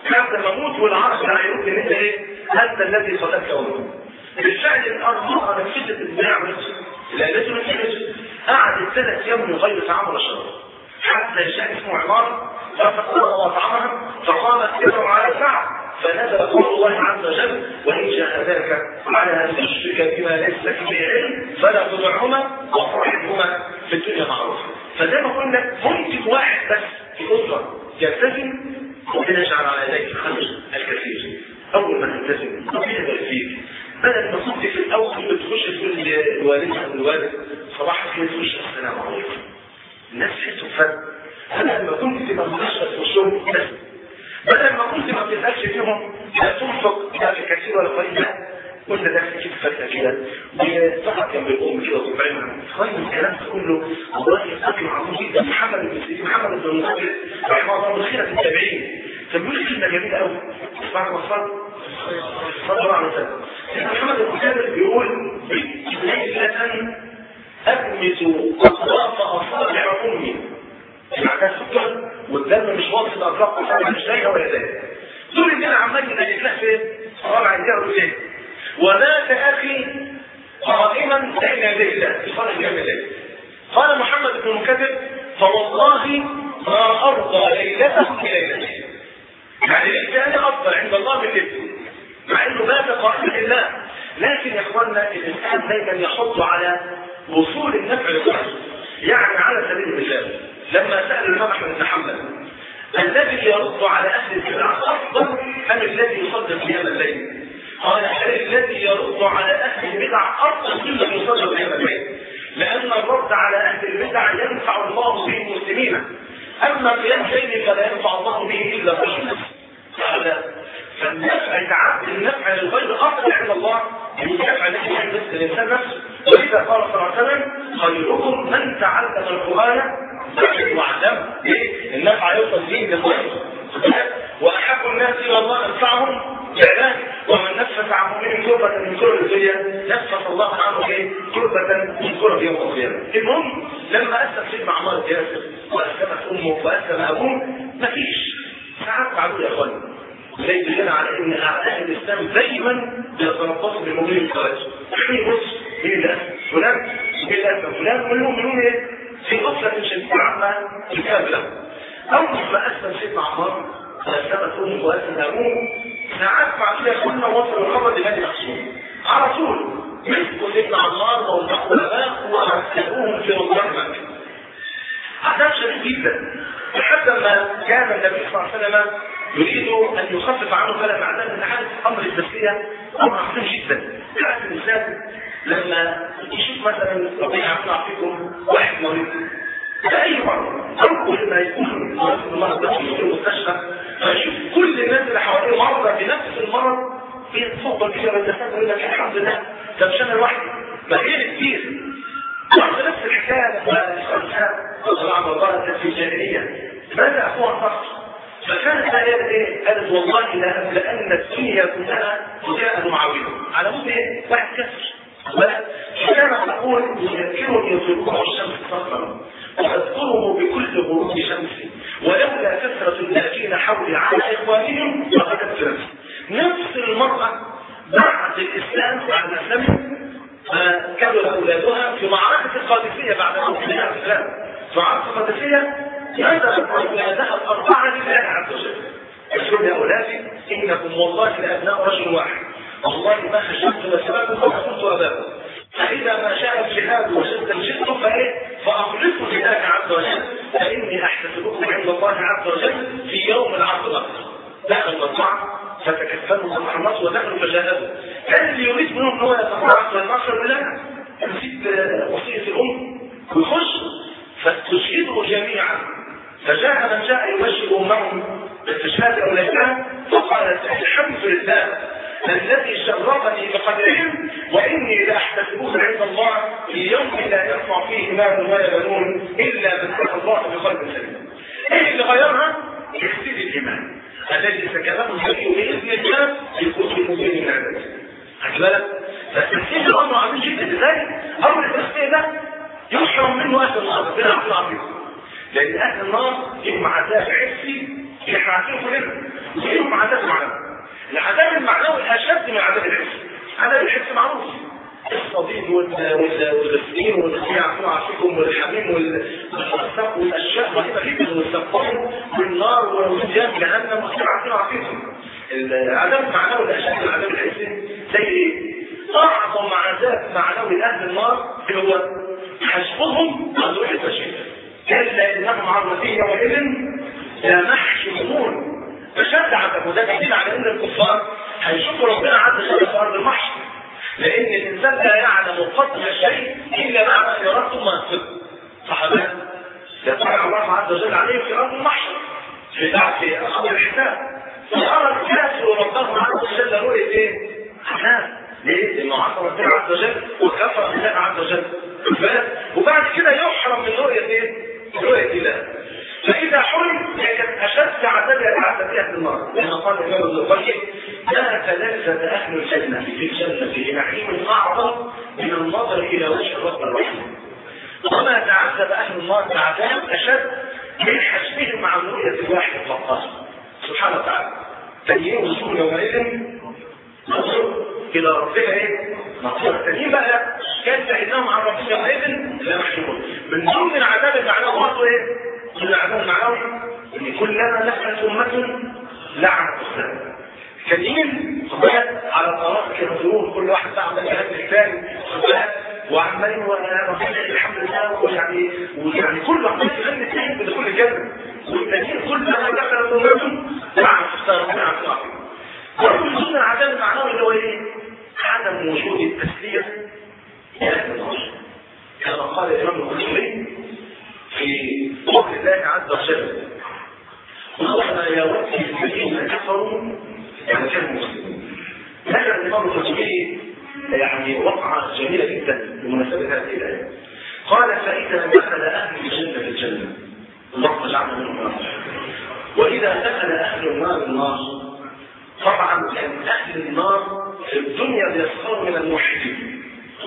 حتى ما اموت والعرب يعيرون ان انت ايه؟ انت الذي قتلت امه. بالفعل الارض نفذت البناء لانه نفذت قعدت ثلاث ايام من غير طعام ولا شراب. حتى جاء اسمه عمار ففقد الله طعامها فقامت تدعو على الكعب فنزل قول الله عز وجل وان جاهداك على ان تشرك بما ليس لك به علم فلا تطعهما وصاحبهما في الدنيا معروفا فزي ما قلنا ممكن واحد بس في اسره يلتزم ربنا يجعل على يديك الخير الكثير اول ما تلتزم ربنا يبارك فيك بدل ما كنت في الاول بتخش تقول لوالدها او الوالد صباح الخير تخش السلام عليكم الناس تحسوا بفرق انا لما كنت ما بتشرب في الشرب بس بدل ما كنت ما بتسالش فيهم لا تنفق لا في كثير ولا قليل لا قلنا ده كيف فجأة كده وصحت جنب الأم كده وتطعمها خير الكلام ده كله والله يستطيع عظيم جدا محمد بن سيدي محمد بن المنصور رحمه الله من خيرة التابعين فبيقول كلمة جميلة قوي اسمعوا وصل صلى الله عليه وسلم محمد بن سيدي بيقول ليلة أدمت أطراف أصابع أمي معناها سكر والدم مش واصل أطراف أصابع مش لاقي ولا لاقي دول اللي أنا عمال ينقل لها فين؟ صار عندها وفين؟ ومات أخي قائما بين يدي الله في صلاة جنب الله قال محمد بن المكذب فوالله ما أرضى ليلته بليلته يعني ليس أنا أفضل عند الله من ليلته مع أنه مات قائما لله لكن يا إخواننا الإنسان دايما يحط على وصول النفع للناس يعني على سبيل المثال لما سأل الإمام أحمد بن حنبل الذي يرد على أهل البدع أفضل أم الذي يصدق قيام الليل؟ قال الذي يرد على أهل البدع أفضل ممن يصدق قيام الليل لأن الرد على أهل البدع ينفع الله به المسلمين أما قيام الليل فلا ينفع الله به إلا بشر فالنفع يتعدى النفع للغير أفضل عند الله من النفع الذي يحدث الإنسان نفسه ولذا قال صلى الله عليه وسلم خيركم من تعلم القرآن وعلم إيه؟ النفع يوصل فيه للغير وأحب الناس إلى الله أنفعهم إعلان ومن نفس عن مؤمن كربة من كرب الدنيا نفس الله عنه إيه؟ كربة من كرب يوم القيامة المهم لما أسلم سيدنا عمار ياسر وأسلمت أمه وأسلم أبوه مفيش ساعات معدود يا أخواني ده يدلنا على ان اعداء الاسلام دايما بيتنقصوا بالمؤمنين الخارج يعني بص مين اللي اسلم فلان مين اللي اسلم فلان والمؤمنون ايه في غفله شديده عما الكامله اول ما اسلم سيدنا عمار واسلمت امه واسلم ابوه ساعات بعد كده كنا وصلوا الخبر لبني مخزوم على طول مسكوا سيدنا عمار ووضعوا اباه وارسلوهم في رمضان مكه احداث شديد جدا لحد ما كان النبي صلى الله عليه وسلم يريد ان يخفف عنه فلا معناه ان حاله امر النفسيه امر عظيم جدا حاله الانسان لما يشوف مثلا ربنا يعفو فيكم واحد مريض بأي مرض أو كل ما يكون مرض المرض ده في المستشفى فيشوف كل الناس اللي حواليه مرضى بنفس المرض بيتفضل كده بالنسبة يقول لك الحمد لله ده مش أنا لوحدي ما هي كتير برضه نفس الحكاية طبعا مرضى في الجاهلية ماذا أخوها فقط فكانت الآية ايه؟ قالت والله لا لأن الدنيا كلها جاء معاوية على مود ايه؟ واحد كسر فكانت تقول يذكرني طلوع الشمس صفرا وأذكره بكل غروب شمس ولولا كثرة اللاجين حولي على إخوانهم لقد أكثرت نفس المرأة بعد الإسلام بعد الإسلام كانوا أولادها في معركة القادسية بعد موت النبي عليه السلام في معركة القادسية نزلت أولادها الأربعة لله عز وجل يقول يا أولادي إنكم والله لأبناء رجل واحد والله ما خشيت وسببكم وما كنت أباكم فإذا ما شاء الجهاد وشد الجد فإيه فأخلصوا لله عز وجل فإني أحتسبكم عند الله عز وجل في يوم العرض الأكبر دخل المطمع فتكفلوا المحرمات ودخلوا فجاهدوا كان اللي يريد منهم ان هو يتفرع والنصر لا يزيد وصية الأم ويخش فاستشهدوا جميعا فجاء من جاء يبشر أمهم باستشهاد أولادها فقالت الحمد لله الذي شرفني بقدرهم واني لاحتسبه عند الله في يوم لا يرفع فيه مال ولا بنون الا من اتقى الله بقلب سليم. ايه اللي غيرها؟ اكسيد الايمان الذي سكنه النبي باذن الله في كتب المؤمنين من عباده. خد بالك؟ فالتفسير الامر عظيم جدا لذلك امر التفسير ده يحرم منه اهل النار ربنا يعفو عنهم. لان اهل النار لهم عذاب عسي احنا عارفين كلنا وفيهم عذاب معنوي العذاب المعنوي اشد من عذاب الحس عذاب الحس معروف الصديد والغسلين والخياع عاشكم والحميم والسق والاشياء رهيبه جدا والسقام والنار والوزيان جهنم وكثير عارفين عارفينهم العذاب المعنوي الاشد من عذاب الحس زي ايه؟ اعظم عذاب معنوي لاهل النار هو حسبهم عن روح التشريع كلا انهم عن ربهم يومئذ لمحجوبون فشد عذاب وده دليل على ان الكفار هيشوفوا ربنا عز وجل في ارض المحشر لان الانسان لا يعلم قدر الشيء الا بعد ان يراه ثم يصدق صحابات يطلع الله عز وجل عليه في ارض المحشر في بعد امر الحساب فارى الكافر ربه عز وجل رؤيه ايه؟ عذاب ليه؟ لانه عصى ربنا عز وجل وكفر بالله عز وجل وبعد كده يحرم من رؤيه ايه؟ رؤيه الله فإذا حرم كانت أشد عذاب العذاب في النار لما قال الإمام ابن القيم لا تلذذ أهل الجنة في الجنة بنعيم أعظم من النظر إلى وجه الرب الرحيم وما تعذب أهل النار بعذاب أشد من حسبهم عن رؤية الواحد فقط سبحانه وتعالى تنين وصول يومئذ نظر إلى ربنا إيه؟ نظر التانيين بقى كان فإنهم عن ربهم يومئذ لا محجوبون من ضمن العذاب المعنوي برضه إيه؟ من العذاب المعنوي ان كلما نفعت امه لعنت اختها كريم على الطرائق ينظرون كل واحد بقى عمال يهدي الثاني وعمالين وربنا الحمد لله ويعني ويعني كله عمال يغني الثاني بدخول الجنه والتانيين كلما دخلت امه لعنت اختها ربنا عز وجل من ضمن العذاب المعنوي اللي هو ايه؟ عدم وجود التسليه كما قال الامام القرطبي في قول الله عز وجل وما يود الذين كفروا يعني كانوا مسلمين هذا الامام القرطبي يعني وقعة جميلة جدا بمناسبة هذه الآية قال فإذا دخل أهل الجنة الجنة الله جعلنا منهم وإذا دخل أهل النار النار طبعا كان أهل النار في الدنيا بيسخروا من الموحدين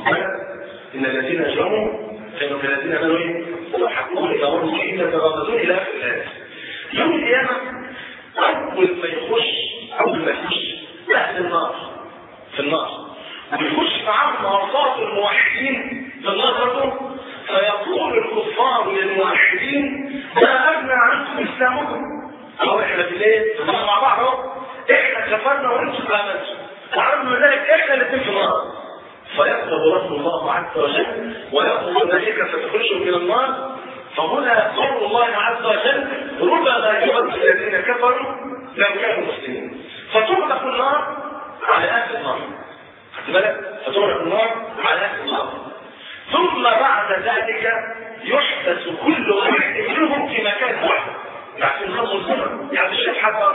إن الذين جرموا كانوا كالذين قالوا ايه؟ يضحكون الى ربهم الا يتغمزون الى اخر الايه. يوم القيامه اول ما يخش اول ما يخش اهل النار في النار ويخش معاهم مرضات الموحدين في النار برضه فيقول الكفار للموحدين ما اغنى عنكم اسلامكم اهو احنا في الايه؟ مع بعض اهو احنا كفرنا وانتم امنتم وعرفنا ذلك احنا الاثنين في النار فيقبض رسول الله عز وجل ويقبض الملائكة فتخرجهم من النار فهنا قول الله عز وجل ربما يعد الذين كفروا لو كانوا مسلمين فتغلق النار على اهل النار خدت بالك فتغلق النار على اهل النار ثم بعد ذلك يحدث كل واحد منهم في مكان واحد يعني النار مظلمه يعني الشيخ حجر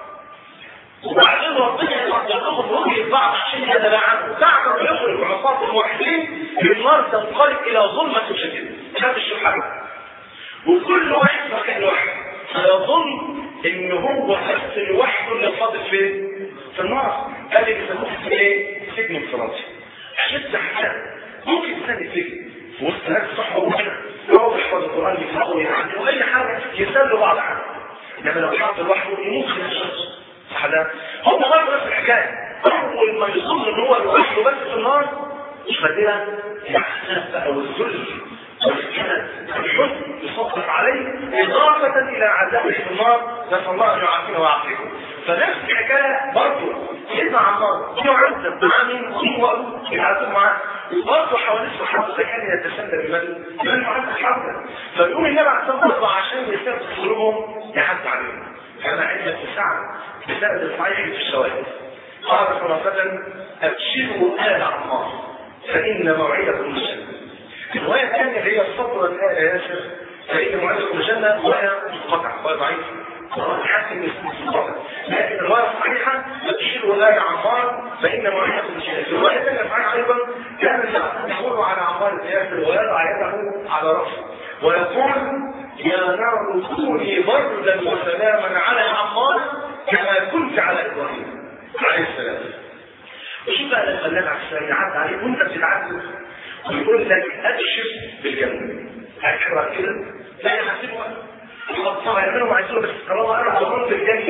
وبعدين ربنا يرزقهم رؤية بعض عشان يتبعوا بعد ما يخرج عصاة الموحدين النار تنقلب إلى ظلمة شديدة هذا الشبهة وكل واحد مكان واحد فيظن ان هو بس لوحده اللي فاضل فين؟ في النار ده اللي بيسموه في ايه؟ سجن انفرادي عشان حاجه ممكن انسان يتسجن في وسط ناس صحبه وكده يقعد يحفظ القران يفهمه يعني واي حاجه يسلوا بعض عنه انما لو حاط لوحده يموت في الشمس صح ده؟ هم برضه نفس الحكايه اول ما يظن ان هو لوحده بس في النار مش فاكرها الاحساس بقى والذل والكنز الحزن يصدق عليه اضافه الى عذابه في النار نسال الله ان يعافينا ويعافيكم فنفس الحكايه برضه سيدنا عمار يعذب مع مين؟ هو يعذب معاه برضه حواليه الصحابه ده كان يتسلى بمن؟ بمن معذب حمزه فيقوم النبي عليه الصلاه والسلام عشان يثبت قلوبهم يحث عليهم كما عند سعد بسبب الصحيح في الشواهد قال صلى الله عليه وسلم ابشروا ال عمار فان موعدكم الجنه الروايه الثانيه اللي هي الصبر الان يا ياسر فان موعدكم الجنه روايه منقطعه روايه ضعيفه حسن من لكن الروايه الصحيحه ابشروا ال عمار فان موعدكم الجنه الروايه الثانيه الصحيحه ايضا كان النبي يقول على عمار بن ياسر ويضع يده على راسه ويقول يا نار كوني بردا وسلاما على عمار كما كنت على ابراهيم عليه السلام وشوف بقى لما النبي عليه السلام يعدي عليك وانت بتتعذب ويقول لك ابشر بالجنه اكبر كده لا يحسبها يحطها يعملوا ما عايزينه بس طالما انا ضمنت الجنه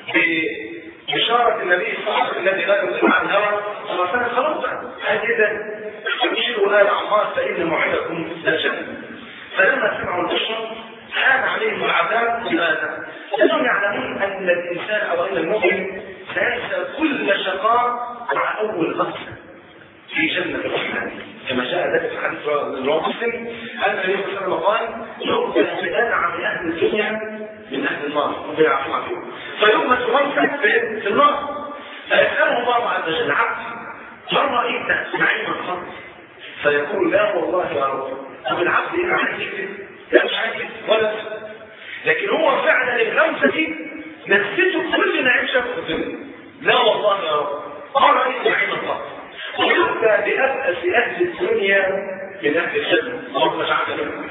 بإشارة النبي صلى الله عليه وسلم الذي لا يصير عن الهوى صلى الله عليه وسلم خلاص بقى هكذا تبشروا آل عمار فإن موعدكم لجنة فلما سمعوا البشرى كان عليهم العذاب لماذا؟ لأنهم يعلمون أن الإنسان أو أن المؤمن سينسى كل شقاء مع أول غفلة في جنة الرحمن كما جاء ذلك في حديث رواه مسلم أن النبي صلى الله عليه وسلم قال يؤتى بأنعم أهل الدنيا من أهل النار ربنا يعفو عنهم فيغمس غمسة في النار فيسأله الله عز وجل عبدي هل رأيت نعيما قط فيقول لا والله يا رب طب العبد ايه عايز يكتب لا مش عايز يكتب ولا لكن هو فعلا الغمسة دي نسيته كل نعيم شافه في الدنيا لا والله يا رب ما رأيت نعيما قط ويؤتى بأبأس أهل الدنيا من أهل الجنة اللهم اجعلنا منهم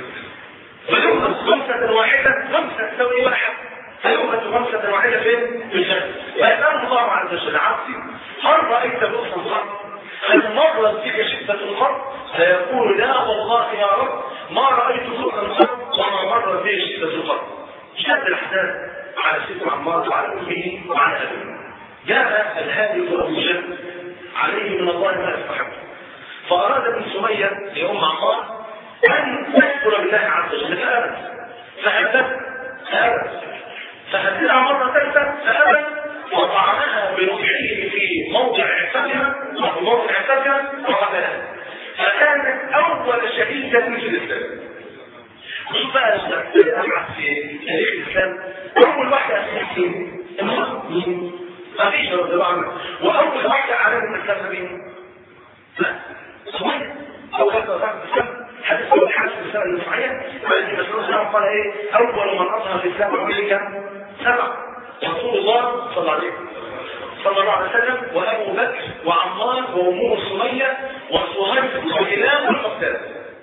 فيؤخذ خمسة واحدة خمسة تساوي واحد فيؤخذ خمسة واحدة فين؟ في الجنة فيسأل الله عز وجل عبدي هل رأيت بؤسا قط؟ هل مرت بك شدة القط؟ فيقول لا والله يا رب ما رأيت بؤسا قط وما مرت بي شدة القط شد الأحداث على سيدنا عمار وعلى أمه وعلى أبيه جاء الهادي أبو جهل عليه من الله ما يستحق فأراد ابن سمية لأم عمار أن تذكر بالله عز وجل فأبت فهبت فأبت فهددها مرة ثالثة فأبت وطعنها برجعه في موضع عفتها وفي موضع عفتها وقتلها فكانت أول شهيدة في الإسلام وشوف بقى أبعث في تاريخ الإسلام أول واحدة أسلمت امرأة ما فيش طبعا واول واحده عليهم الاسلام مين؟ لا سميه او واحده صاحب الاسلام حديث ابو الحارث في السنه الصحيحه فالنبي صلى الله عليه وسلم قال ايه؟ اول من اظهر الاسلام امريكا سبعه رسول الله صلى الله عليه صلى الله عليه وسلم وابو بكر وعمار وامه سميه وصهيب وبلال والمقداد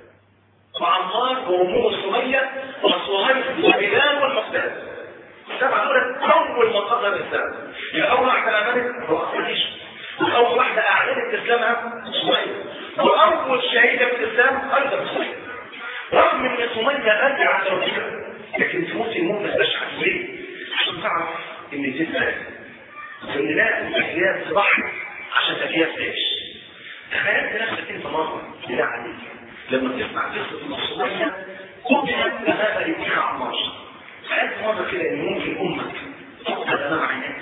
وعمار وامه سميه وصهيب وبلال والمقداد السبعه دول اول من اظهر الاسلام يبقى اول واحده امنت هو خديجه واول واحده اعلنت اسلامها سميه واول شهيده في الاسلام ايضا سميه رغم ان سميه غني عن ربها لكن تموت الموت ما تبقاش ليه؟ عشان تعرف ان دي فعل وان لازم احياء تضحي عشان تحياء تعيش تخيلت نفسك انت مره بالله عليك لما تسمع قصه ان سميه قتلت امام ابنها عمار تخيلت مره كده ان ممكن امك تقتل امام عينيك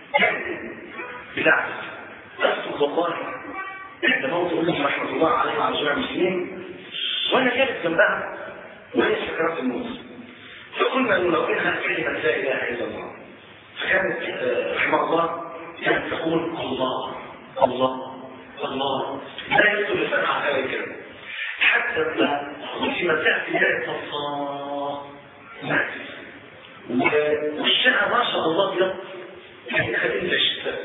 بالله أسأل والله عند موت أمه رحمة الله عليه وعلى جميع المسلمين وأنا جالس جنبها وهي سكرات الموت فقلنا أنه لو إنها كلمة لا إله إلا الله فكانت رحمه الله كانت تقول الله الله الله لا يكتب لسان على هذا الكلام حتى لما ختمت تأتي جاءت الله ماتت ووشها ما شاء الله ابيض كان خدمت الشتاء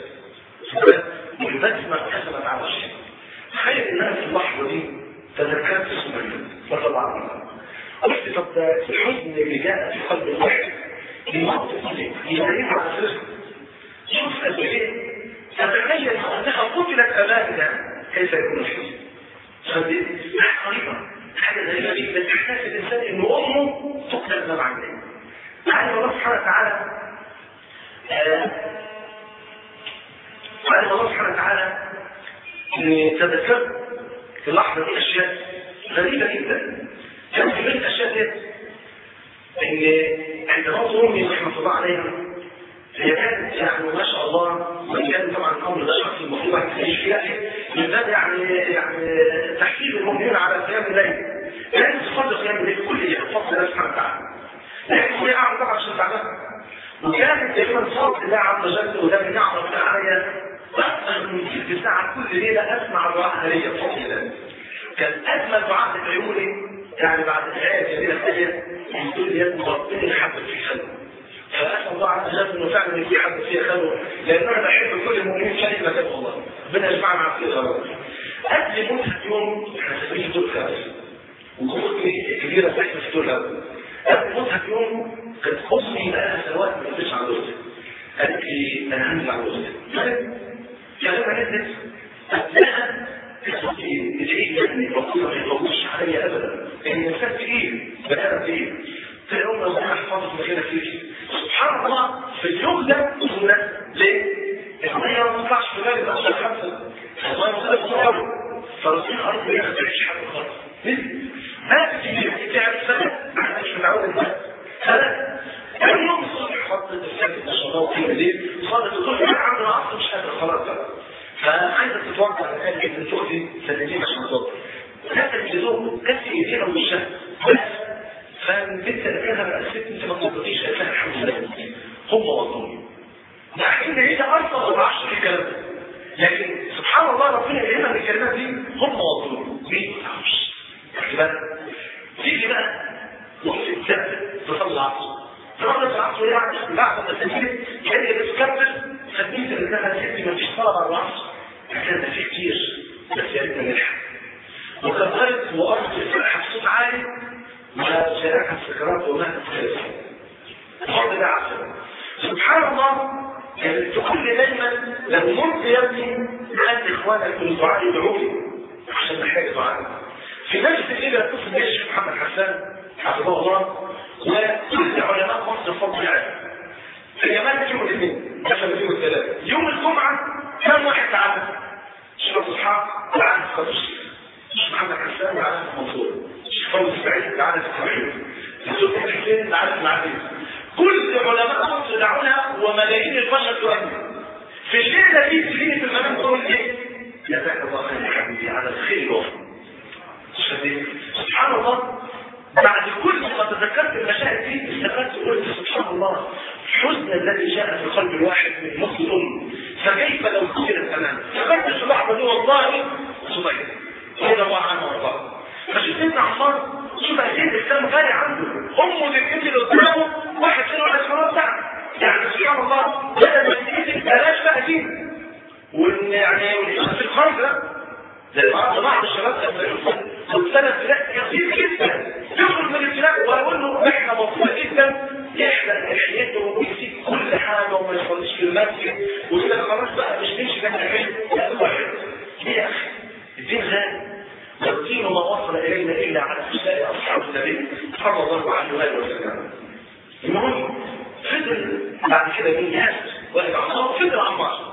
والبسمة اتكسبت على الشيء تخيل الناس في اللحظة دي تذكرت سمية رضي الله عنها قلت طب ده الحزن اللي جاء في قلب الواحد الموت دي يميز على سرسل شوف قد ايه تتخيل انها قتلت امامنا كيف يكون الحزن فدي قريبة حاجة زي غريبة احساس الانسان ان امه تقتل امام عينيه عارف الله سبحانه وتعالى وعلم الله سبحانه وتعالى ان تذكرت في اللحظه دي اشياء غريبه جدا كانت من الاشياء دي ان عند موت امي رحمه الله عليها هي كانت يعني ما شاء الله وان كان طبعا الامر ده شخص المفروض ما يعيش فيه من باب يعني يعني تحفيز المؤمنين على قيام الليل كانت تصلي قيام الليل كل يوم بفضل الله سبحانه وتعالى لكن هي قاعده طبعا عشان تعبانه وكانت دائما صوت الله عز وجل وده من نعمه الله عليا أكثر من تلك ساعة كل ليلة أسمع دعاء هدية بفضل الله كان أجمل دعاء تدعيه لي يعني بعد الآية الجميلة الثانية يقول لي ربنا يحبب في خلقه فأسأل الله عز وجل إنه فعلا يحبب في خلقه لأن أنا بحب كل المؤمنين في أي مكان والله ربنا يجمعنا على خير قبل موتها يوم احنا سايبين دور خامس وأختي كبيرة ساكنة في الدور الأول قبل موتها يوم كانت أمي بقالها سنوات ما تنزلش عن جوزها قالت لي أنا هنزل عن جوزها كلمة نزلت أبناء تدعي يعني ربنا ما يطولش عليا أبدا إن الإنسان تقيل بني آدم تقيل في يوم ربنا يحفظك من غيرك فيك سبحان الله في اليوم ده ينفعش في بالي تاخد خمسه والله مختلف قوي فالرسول ارض ما تعيش حاجه خالص ما تجي تعرف سنه مش متعود انت سنه كان يوم الصبح خط السكت ما شاء الله وفي الليل صلاه الظهر عند العصر مش قادر خلاص بقى فعايزك تتوقع الان ان تؤذي سنتين عشان تضرب كانت التلفزيون كانت في ايديها وشها بس فالبنت اللي كانها بقى الست انت ما تنطقيش قالت لها الحمد لله هم وطني مع ان هي اصلا ما تعرفش في الكلام ده لكن سبحان الله ربنا يلهمها من الكلمات دي هم وطني مين ما تعرفش تيجي بقى يوم السبت تصلي العصر تصلي العصر وهي بعد بعد ما تسجل هي بتكبر خدمت انها ست ما فيش طلب على العصر كان ده في كتير بس يا ريتنا نلحق وكبرت وقرت الفرحه بصوت عالي وشاركها السكرات وماتت خلفها الحب ده عسل سبحان الله كانت تقول لي دايما لو مرت يا ابني خلي اخوانك من الدعاء يدعوا لي عشان محتاج دعاء في نفس الليله اتصل بي الشيخ محمد حسان حفظه الله وكل علماء مصر فضل علم في جمال يوم الاثنين عشان يوم الثلاثاء يوم الجمعه كم واحد تعبد شيخ اسحاق تعالى خمس الشيخ محمد حسان تعالى منصور الشيخ فوز السعيد تعالى السبعين الدكتور حسين تعالى المعادي كل علماء مصر دعونا وملايين البشر تؤمن في الليله دي تجيني في المنام تقول ايه جزاك الله خير يا حبيبي على الخير الوفر سبحان الله بعد كل ما تذكرت المشاهد دي استفدت قلت سبحان الله الحزن الذي جاء في قلب الواحد من مخ الام فكيف لو كثرت امامه فكرت في اللحظه دي والله صبيت رضي الله عنه وارضاه فشوف سيدنا عمار شوف قد ايه الاسلام غالي عنده امه تتكتب اللي قدامه واحد فين واحد فين بتاع يعني سبحان الله بدل ما تتكتب بلاش بقى دين وان يعني في الخمسه زي بعض بعض الشباب سنة ابتلاء كثير جدا يخرج من الابتلاء ويقول له احنا مبسوطة جدا يحلق لحيته ويسيب كل حاجة وما يصليش في المسجد ويقول لك خلاص بقى مش نمشي جنب الحلم يا واحد ليه يا اخي الدين غالي والدين ما وصل الينا الا على اشياء اصحاب النبي صلى الله عليه وسلم المهم فضل بعد كده مين ياسر ولا عمار فضل عمار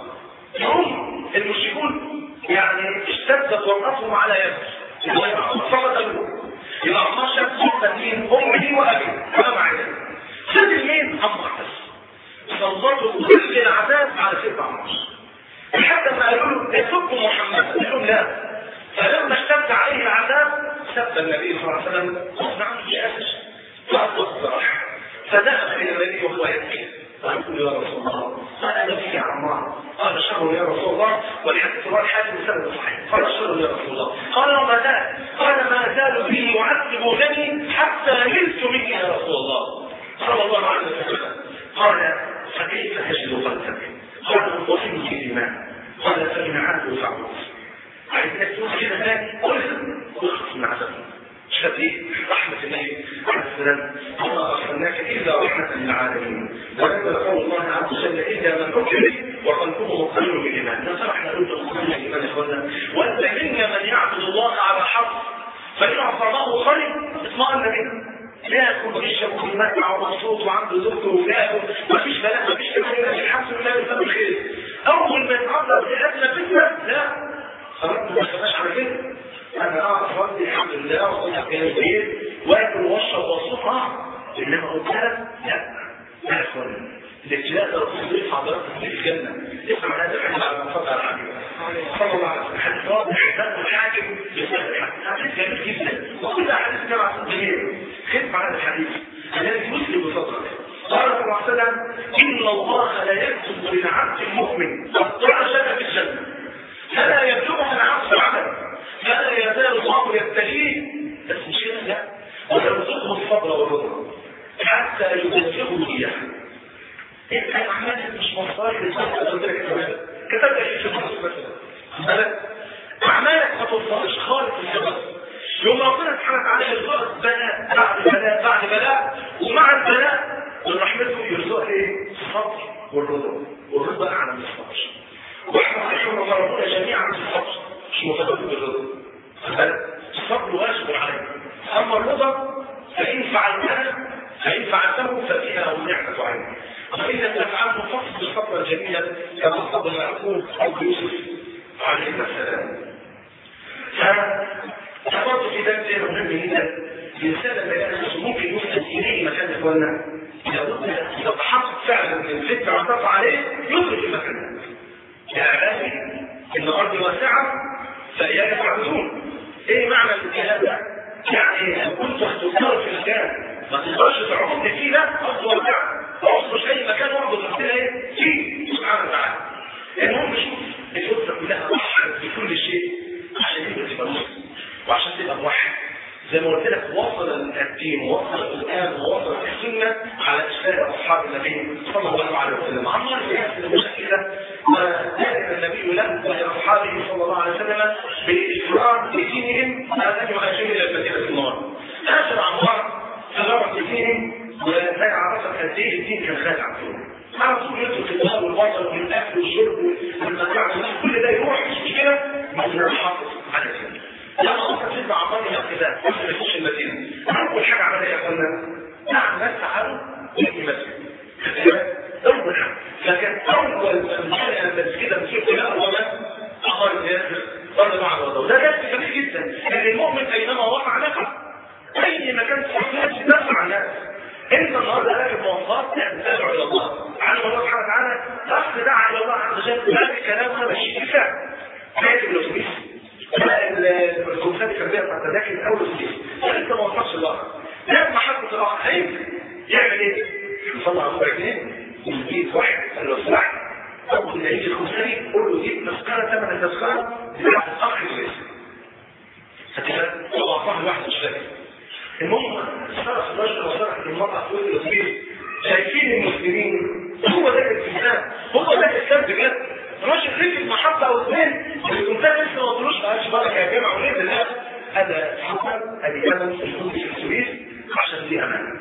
هم المشركون يعني اشتدت وقفهم على ياسر فقط أبوه يبقى عمار شاف سلطة مين أمه وأبيه ولا معايا فضل مين عمار بس سلطوا كل العذاب على سيدنا عمار لحد ما قالوا له اسبوا محمد قال لهم لا فلما اشتد عليه العذاب سب النبي صلى الله عليه وسلم غصب عنه ياسر فأطلق الصراحة فذهب إلى النبي وهو يبكي فقلت يا رسول الله قال انا فيك يا عمار قال شر يا رسول الله والحديث هو الحادث بسبب صحيح قال شر يا رسول الله قال وما زال قال ما زالوا بي يعذبونني حتى نلت مني يا رسول الله صلى الله عليه وسلم قال فكيف تجد قلبك قال وفيه الايمان قال فان عادوا فعلوا عايزك تقول كده ثاني قل اخلص من عذابهم شديد رحمة النبي عليه السلام وما أرسلناك إلا رحمة للعالمين ونزل قول الله عز وجل إلا من أكرم وقلبه مطمئن بالإيمان نصرحنا أنت مطمئن بالإيمان يا إخوانا وأنت منا من يعبد الله على حق فإن أعطاه خير اطمئن به لا يكون بيشرب ويمتع ومبسوط وعنده زوجته وولاده مفيش بلاء مفيش كلام الحمد لله بالفضل الخير أول ما يتعرض لأدنى فتنة لا خلاص ما خدناش على كده انا اعرف ربي الحمد لله وصلت كان البيت واكل واشرب واصوم اه انما قلت لك لا لا يا اخوان الابتلاء ده رسول يرفع درجه في الجنه اسمع هذا الحديث على مصدر العبد صلى الله عليه وسلم حديث واضح ده الحاكم يسال حديث جميل جدا وكل احاديث كما جميل خف على الحديث الذي مسلم بفضله قال صلى الله عليه وسلم ان الله لا يكتب للعبد المؤمن قطع شيئا في الجنه فلا يبلغها العبد عملا فلا يزال الله يبتليه بس مش كده لا ويرزقه الصبر والرضا حتى يبلغه اياه انت اعمالك مش مصاري للصبر كتبت ايه في النص مثلا اعمالك ما توصلش خالص للجبل يوم ربنا سبحانه وتعالى يرزقك بلاء بعد بلاء بعد بلاء ومع البلاء من رحمته يرزقك ايه؟ الصبر والرضا والرضا اعلى من الصبر واحنا رحمه الله ربنا جميعا في الصبر مش متفق بالرضا الصبر واجب عليك اما الرضا فان فعلتها فان فعلته ففيها نعمه عينك وإن لم تفعله فاصبر صبرا جميلا كما صبر يعقوب أو يوسف عليه السلام. فبرضه في ده زي مهم جدا الإنسان لما يلاقي نفسه ممكن يوصل إليه مكان إخواننا لابد لو تحقق فعلا ان الفتنة عطف عليه يدرك المكان ده. يا عبادي إن الأرض واسعة فإياك تعبدون. إيه معنى الكلام ده؟ يعني لو كنت هتختار في مكان ما تقدرش تعبد فيه ده أرض واسعة. اخرج اي مكان واعبد ربنا ايه فيه سبحانه وتعالى المهم شوف الاسره كلها وحدت بكل شيء عشان انت تبقى مسلم وعشان تبقى موحد زي ما قلت لك وصل الدين ووصل القران ووصل السنه على اشكال اصحاب النبي صلى الله عليه وسلم عمر في هذه المشكله وذلك النبي له ولاصحابه صلى الله عليه وسلم بالاقرار بدينهم ان يهاجروا الى المدينه النار هاجر عمار فغرق بدينهم ولا عرفت قد ايه الدين كان خالع عنهم على طول يدخل الكتاب والوطن والاكل والشرب والمتاع كل ده يروح مش مشكله بس يحافظ على الدين لما وصل سيدنا عمار الى الكتاب قبل ما يخش المدينه اول حاجه عملها يا اخوانا نعم ناس تعالوا يبني مسجد اول حاجه لكن اول من كده مسجد الى اول عمار بن ياسر رضي الله عنه وده درس جميل جدا ان المؤمن اينما وقع نفع اي مكان تحصل تدافع عن الناس انت النهارده راكب مواصلات تدعو الى الله عن الله سبحانه وتعالى اخذ دعا الى الله عز وجل هذا الكلام انا ماشي بالفعل راكب الاتوبيس الكورسات التربيه بتاعت التذاكر اول اتوبيس انت ما وصلش الله لما حد طلع هينزل يعمل ايه؟ يصلي على ربع جنيه ويجيب واحد قال له اسمع اول ما يجي الخمساني قول له جيب تذكره ثمن التذكره بتاعت الاخ الاسم فكده هو صاحب واحد مش فاكر المهم صرف الرجل وصرف المرأة فوق الأسبيل شايفين المسلمين هو ده الإسلام هو ده الإسلام بجد الراجل ركب محطة أو اثنين الإنسان لسه ما وصلوش ما قالش بركة يا جماعة وليه لا هذا حصل هذه أمل الحدود في السويس عشان دي أمان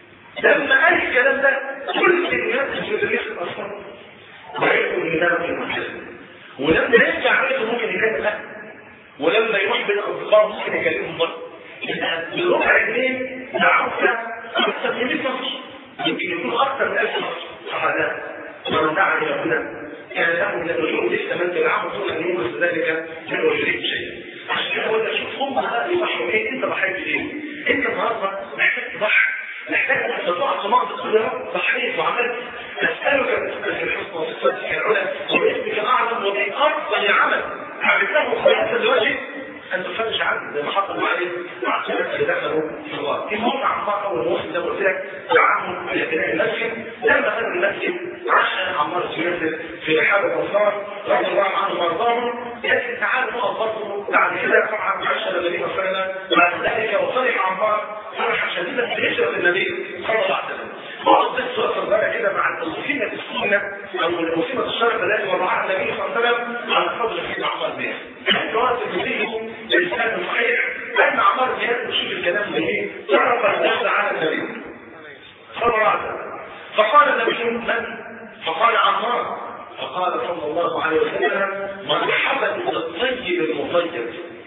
لما قال الكلام ده كل الناس في السويس أصلا وعرفوا إن ده في المسلم ولما يرجع عرفوا ممكن يكلم أهل ولما يروح بين الأصدقاء ممكن يكلمهم برضه بالربع جنيه دعوت اكثر من 100 نفر يمكن يكون اكثر من 1000 نفر صحابات من دعا الى هنا كان له من الوجوه لسه من تدعمه دون ان ينقص ذلك من وجوده شيء عشان كده بقول لك شوف هم بقى يضحوا ايه انت ضحيت بايه؟ انت النهارده محتاج تضحي محتاج ان تطلع صمام تقول يا رب ضحيت وعملت اسالك باسمك الحسنى وصفاتك العلى وباسمك الاعظم وبافضل عمل عملته خيرا لوجهك ان تفرج عنه زي ما حصل مع ايه؟ مع الشباب اللي دخلوا في الله. المهم عمار اول موسم زي ما قلت لك دعاهم الى بناء المسجد لما بنوا المسجد عاش عمار السياسي في رحاب الانصار رضي الله عنهم وارضاهم لكن تعالوا نقف برضه بعد كده طبعا عاش النبي صلى الله عليه وسلم بعد ذلك وفرح عمار فرحا شديدا بهجره النبي صلى الله عليه وسلم. بعض قصة صغيرة كده مع المسلمة السنة أو المسلمة الشرف التي وضعها النبي صلى الله عليه وسلم على فضل سيدنا عمار بن ياسر. جواز النبي الإسلام الصحيح أن عمار بن ياسر شوف الكلام ده إيه؟ صرف الناس على النبي صلى الله عليه وسلم. فقال النبي من؟ فقال عمار فقال صلى الله عليه وسلم مرحبا بالطيب المطيب.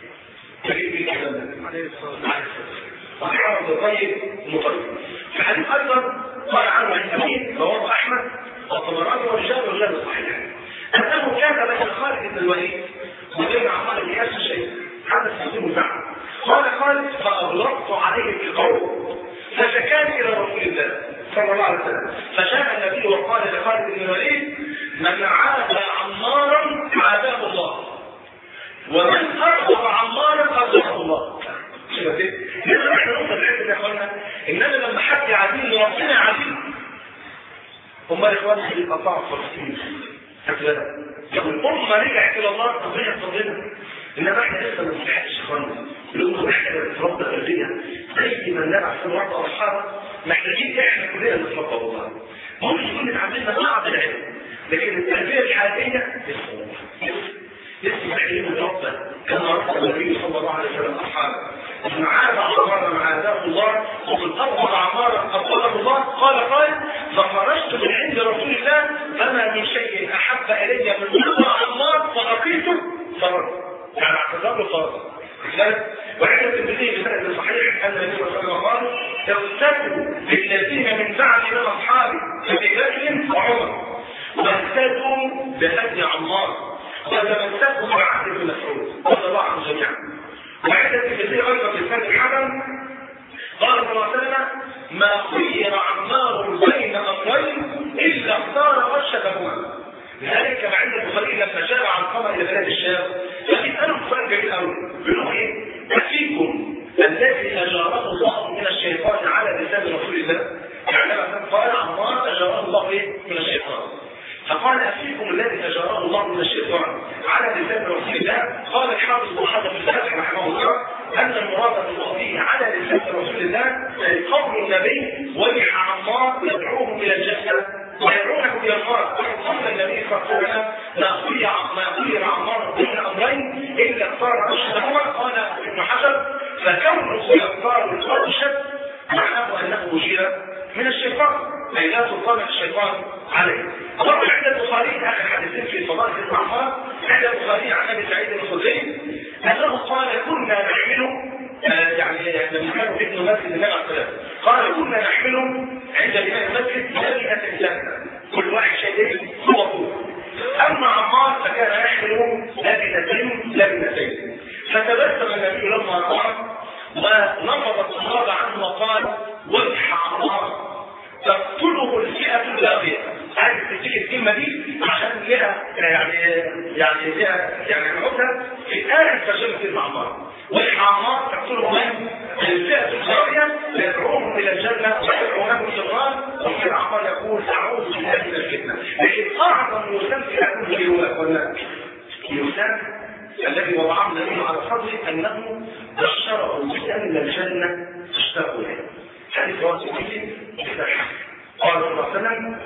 تجيب الكلام ده عليه الصلاة والسلام. مرحبا بالطيب المطيب. في حديث أيضا قال عنه الأمين رواه أحمد والطبراني والرجال والرجال الصحيح أنه كان بين خالد بن الوليد وبين عمار بن ياسر شيء حدث يقول معه قال خالد فأغلقت عليه بالقول فشكاني إلى رسول الله صلى الله عليه وسلم فجاء النبي وقال لخالد بن الوليد من عاد عمارا عاداه الله ومن أرضى عمارا أرضاه الله لازم احنا نوصل الحته دي يا اخوانا انما لما حد يعاديني ربنا يعاديني هم الاخوان اللي قطعوا فلسطين لو الامه رجعت الى الله ربنا يفضلنا انما احنا لسه ما نستحقش اخوانا الامه محتاجه تتربى تربيه زي ما النبي عليه الصلاه والسلام اصحابه محتاجين احنا كلنا نتربى والله ممكن يكون اتعلمنا بعض العلم لكن التربيه الحقيقيه لسه لسه لسه محتاجين نتربى كما ربى النبي صلى الله عليه وسلم اصحابه من عاد عمارا عاداه الله ومن أرض عمارا أرضاه الله قال قال فخرجت من عند رسول الله فما من شيء أحب إلي من أرض عمار فأقيته فرد يعني اعتذر فرد وعند الترمذي بسند صحيح ان النبي صلى الله عليه وسلم قال اغتدوا بالذين من بعد من اصحابي ابي بكر وعمر واهتدوا بهدي عمار وتمسكوا بعهد ابن مسعود رضي الله عنهم جميعا وعند الترمذي ايضا بسند الحسن قال صلى الله عليه وسلم ما خير عمار بين امرين الا اختار رشدهما لذلك كما عند البخاري لما جاء عن قمر الى بلاد الشام فبيسالهم سؤال جميل قوي بيقولوا ايه؟ افيكم الذي اجاره الله من الشيطان على لسان رسول الله يعني لما قال عمار اجاره الله ايه؟ من الشيطان فقال أفيكم الذي أجاره الله من الشيطان على لسان رسول الله قال الحافظ بن حجر في الفتح رحمه الله أن المراد بالله على لسان رسول الله قول النبي ويح عمار يدعوهم إلى الجنة ويدعونه الى النار قال النبي صلى الله عليه وسلم ما خير ما خير عمار بين امرين الا اختار رشدهما قال ابن حجر فكونه يختار الارشد معناه انه مشير من الشيطان اي لا سلطان الشيطان عليه طبعا عند البخاري اخر حديثين في فضائل ابن عمار عند البخاري عن ابي سعيد الخدري انه قال كنا نحمل يعني لما كانوا ابن مسجد النبي عليه الصلاه قال كنا نحمله عند بناء المسجد لبنة الجنة كل واحد شايل هو فوق اما عمار فكان يحمل لبنتين لبنتين فتبسم النبي لما رأى ونفض الصحابة عنه وقال وجح عمار تقتله الفئة الباقية عايز تفتكر الكلمة دي عشان لها يعني يعني لها يعني نقطة في آخر ترجمة عمار والحرامات تقتله من الفئة الخارجة يدعوهم إلى الجنة ويدعونهم إلى النار وكان عمار يقول أعوذ بالله من الفتنة لكن أعظم يسمى يكون في ولا يسمى الذي وضعه النبي على صدره أنه بشره بأن الجنة تشتاق إليه حديث رواه الترمذي قال صلى الله عليه وسلم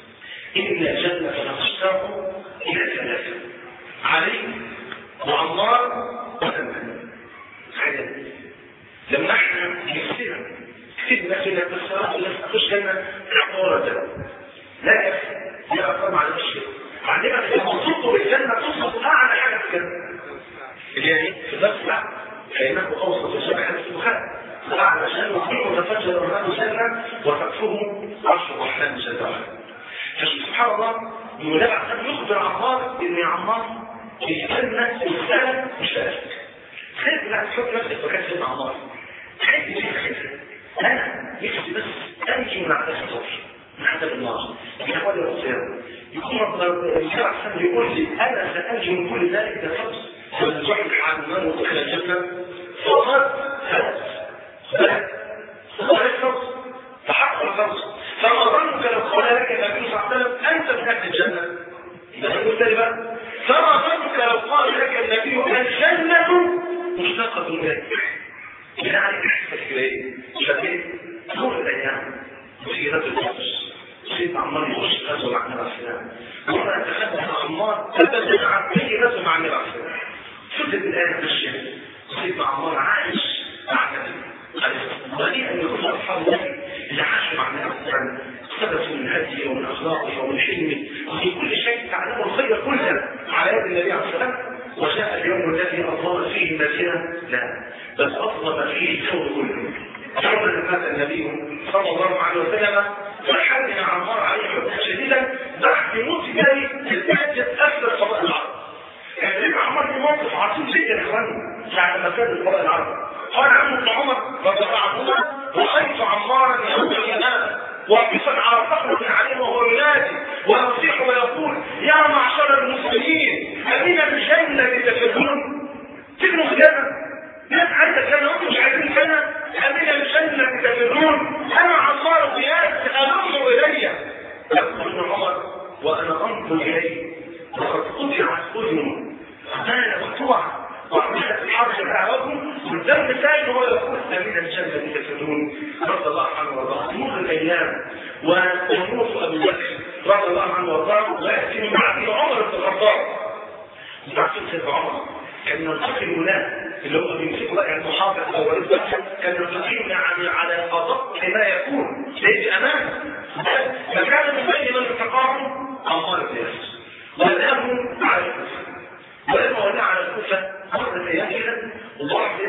إن الجنة لتشتاق إلى ثلاثة علي وعمار وسلمان لما احنا نفسنا كتير نفسنا بالصلاة اللي تخش جنة عبارة لا يكفي لا أقام على الشيء بعدين لما تصدوا الجنة تصد أعلى حاجة في الجنة اللي هي في نفس فإنه أوسط السبع حديث البخاري أعلى شأن وكله تفجر الرحمن جنة وتكفه عرش الرحمن جل وعلا فسبحان الله النبي عليه يخبر عمار إن عمار الجنة والسلام مش فارق خايف لا تحط نفسك مكان سيدنا عمار خايف من خايف انا نفسي بس انجو من عذاب الصبر من عذاب النار من احوال الرسول يكون الشرع السنة يقول لي انا سانجو من كل ذلك اذا خلص ومن زحزح عن النار ودخل الجنه فقد فات فقد خلص فحق الخلص فما ظنك لو قال لك النبي صلى الله عليه وسلم انت من اهل الجنه يبقى قلت لي بقى فما ظنك لو قال لك النبي الجنه مشتقة إليك يعني إحساسك إليه شبيه نور الأيام سيرة القدس سيد عمار يخش غزو مع النبي عليه السلام مرة أتخذت عمار أبدا عن أي غزو مع النبي عليه السلام فضل الآية ماشية سيد عمار عايش مع النبي وليه أن يكون أصحاب النبي اللي عاشوا مع النبي عليه السلام اقتبسوا من هديه ومن أخلاقه ومن حلمه وفي كل شيء تعلموا الخير كله على يد النبي عليه السلام وجاء اليوم الذي أظلم فيه المدينة لا بل أظلم فيه الكون كله يوم أن مات النبي صلى الله عليه وسلم وحزن عمار عليه حزنا شديدا بعد موت ذلك الأجد أكثر قضاء العرب يعني ابن عمر في موقف عظيم جدا يا اخواني بعد ما كان قضاء العرب قال عنه ابن عمر رضي الله عنهما رأيت عمارا يهود اليمامة واقفا على صخرة عليه وهو ينادي ويصيح ويقول يا معشر المسلمين أمين الجنة تفرون تبنوا الجنة ناس عايزة الجنة وانتم مش عايزين الجنة أمين الجنة تفرون أنا عمار قياس أنظر إلي يقول ابن عمر وأنا أنظر إليه وقد قطعت أذنه فأنا مقطوعة وعملت الحرج بتاعهم والذنب الثاني هو يقول امين الجنه تفسدون رضي الله عنه وارضاه تمر الايام ويموت ابو بكر رضي الله عنه وارضاه وياتي من بعده عمر بن الخطاب بعدين سيدنا عمر كان يلتقي الولاة اللي هم بيمسكوا بقى المحافظ او رئيس كان يلتقيهم يعني على ادق ما يكون ليس امانه فكان من بين من التقاهم عمار بن ياسر وذهبوا على الكوفه ولما ولى على الكوفه مرت ايام كده وضعف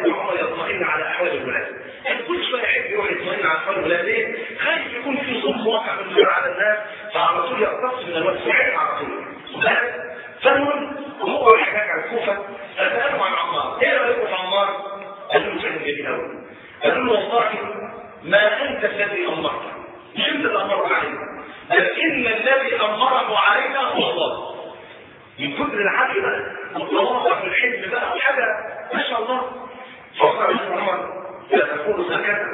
احوال الولاد يعني كل شويه عيب يروح يطمئن على احوال الولاد ليه؟ خايف يكون في ظلم واقع من على الناس فعلى طول يقتص من الوقت ويعرف على طول فالمهم هو راح هناك على الكوفه فسالوا عن عمار ايه رايكم في عمار؟ قالوا له فعلا جميل قوي قالوا له والله ما انت الذي امرت مش انت اللي امرت علينا لكن الذي امره علينا هو الله من كثر العدل بقى والتواضع والحلم بقى حاجه ما شاء الله فقال ابن عمر لا تقول هكذا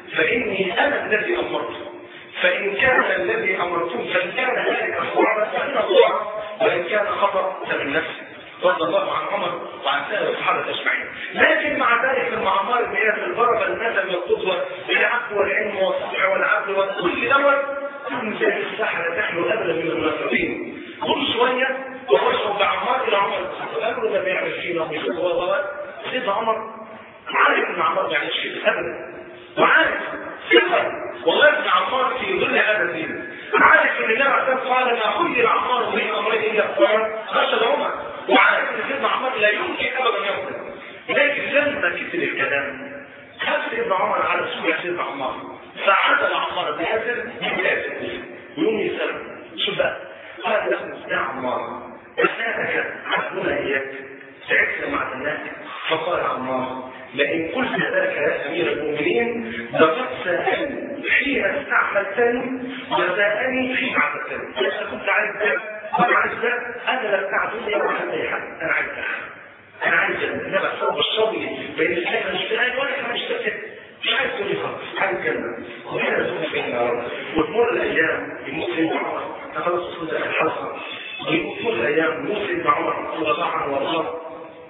فاني انا الذي امرت فان كان الذي امرتم فان كان ذلك صعبا فان الله وان كان خطا فمن نفسي رضي الله عن عمر وعن سائر الصحابه اجمعين لكن مع ذلك لما عمار بن ياسر ضرب الندم والقدوه بالعفو والعلم والصفح والعدل وكل دوت كان ذلك الساحه لا تحلو ابدا من المنافقين كل شويه ووصلوا بعمار الى عمر قالوا ده بيعمل فينا ويخطوا سيدنا عمر عارف ان عمار ما يعملش كده ابدا وعارف ثقه والله ابن عمار في ظل هذا الدين عارف ان النبي عليه قال ما خير عمار بين امرين الا اختار رشد عمر وعارف ان سيدنا عمار لا يمكن ابدا يقبل لكن لما كتب الكلام خاف سيدنا عمر على سوء سيدنا عمار فعزل عمار بن ياسر من ياسر ويوم يسأل شو بقى قال له يا عمار أسنانك عبدنا إياك تعبت مع الناس فقال عمار لئن قلت ذلك يا أمير المؤمنين لقد سألني حين استعملتني وسألني حين عبدتني أنا كنت عايز ده أنا عايز ده أنا لا بتاع دنيا ولا أي حاجة أنا عايز ده أنا عايز إنما صوب الشوي بين الحاجة الاشتغال ولا كمان اشتغل مش عايز تقول لي خلاص عايز كلمة وهنا زوجة بيننا وتمر الأيام المسلم عمر خلاص وصلت الحلقة ويمر الأيام المسلم عمر رضي الله عنه وارضاه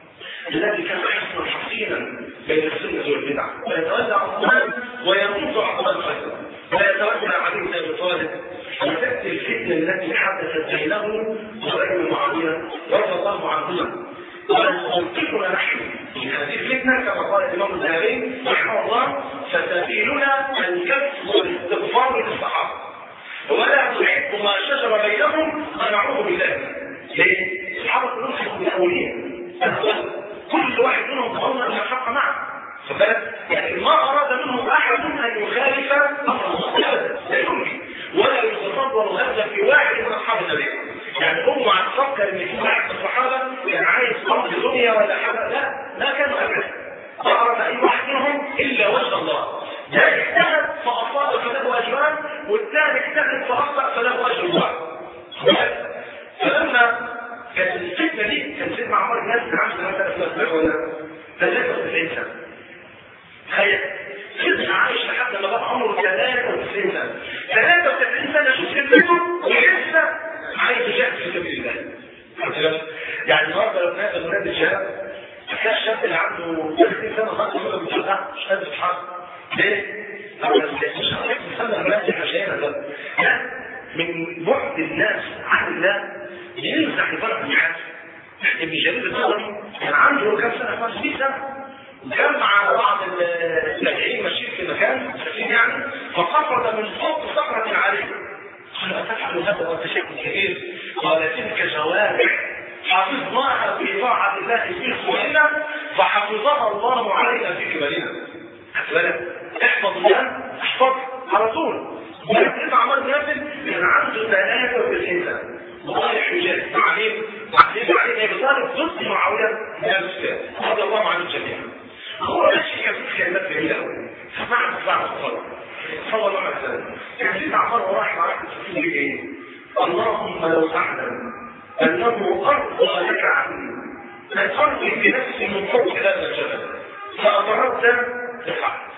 الذي كان حصنا حصينا بين السنة والبدع ويتولى عثمان ويموت عثمان خيرا ويتولى علي بن ابي طالب وتاتي الفتنه التي حدثت بينه وبين معاويه رضي الله عنهما وموقفنا نحن من هذه الفتنه كما قال الامام الذهبي رحمه الله فسبيلنا الكف والاستغفار للصحابه ولا نحب ما شجر بينهم ونعوذ بالله ليه؟ الصحابه كلهم كانوا الاولين كل واحد منهم ظن ان الحق معه فبالك يعني ما اراد منهم احد ان يخالف امر ابدا لا يمكن ولا يتصور هذا في واحد من اصحاب النبي يعني هم هتفكر ان في واحد من الصحابه كان عايز امر دنيا ولا حاجه لا لا كانوا ابدا ما اراد اي واحد منهم الا وجه الله ده اجتهد فاصاب فله اجران والثاني اجتهد فاخطا فله اجر واحد فلما كانت الفتنه دي كان سيدنا عمر الناس كان عنده مثلا في ولا 93 سنه تخيل سيدنا عايش لحد ما بقى عمره 93 سنه 93 سنه شوف سنته ولسه عايز يجاهد في سبيل الله يعني النهارده لو نازل ولاد الشباب هتلاقي الشاب اللي عنده 30 سنه خلاص يقول لك مش مش قادر يتحرك ليه؟ مش هتلاقي سنه الولاد احنا شايفها ده لا من بعد الناس عن الله يمسح لفرق الحاج ابن جرير الطبري كان عنده كم سنه 50 سنه وكان مع بعض التابعين ماشيين في مكان سفين يعني فقفز من فوق صخره عاليه قال اتفعل هذا وانت شيء كبير قال تلك جوارح حفظناها في طاعه الله في صغرنا فحفظها الله علينا في كبرنا بالك احفظ الله احفظ على طول ولكن عمر بن ياسر كان عنده 93 سنه وقال حجاج تعليم تعليم عليه ابي طالب ضد معاويه بن ابي سفيان رضي الله عن الجميع هو ماشي كان في كلمات جميله قوي سمعت بعض الصلاه صلى الله عليه وسلم كان في عمر وراح مع السفين ايه اللهم لو تعلم انه ارضى لك عني ان ارضي بنفسي من فوق هذا الجبل فاضربت لفعلت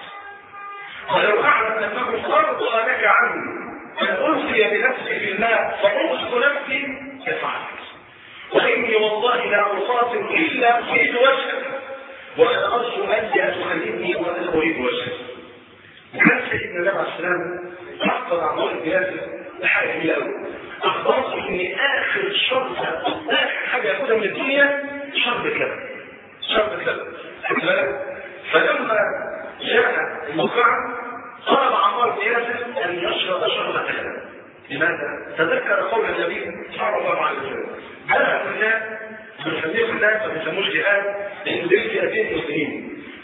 ولو اعلم انه ارضى لك عني أن ألقي بنفسي في الماء فألقي نفسي لفعلت وإني والله لا أصاصم إلا أريد وجهك وأنا أرجو أن لا تخليني وأنا أريد وجهك وكان سيدنا النبي عليه السلام أخبر عن مولد ياسر بحاجة جميلة أوي أخبرت إن آخر شرط آخر حاجة ياخدها من الدنيا شرب كلام شرب كلام خد بالك فلما جاء المقام طلب عمار بن ياسر ان يشرب شربة كلام لماذا؟ تذكر قول النبي صلى الله عليه وسلم بلغ الناس بنسميه خلاف ما بنسموش جهاد لان دول فئتين مسلمين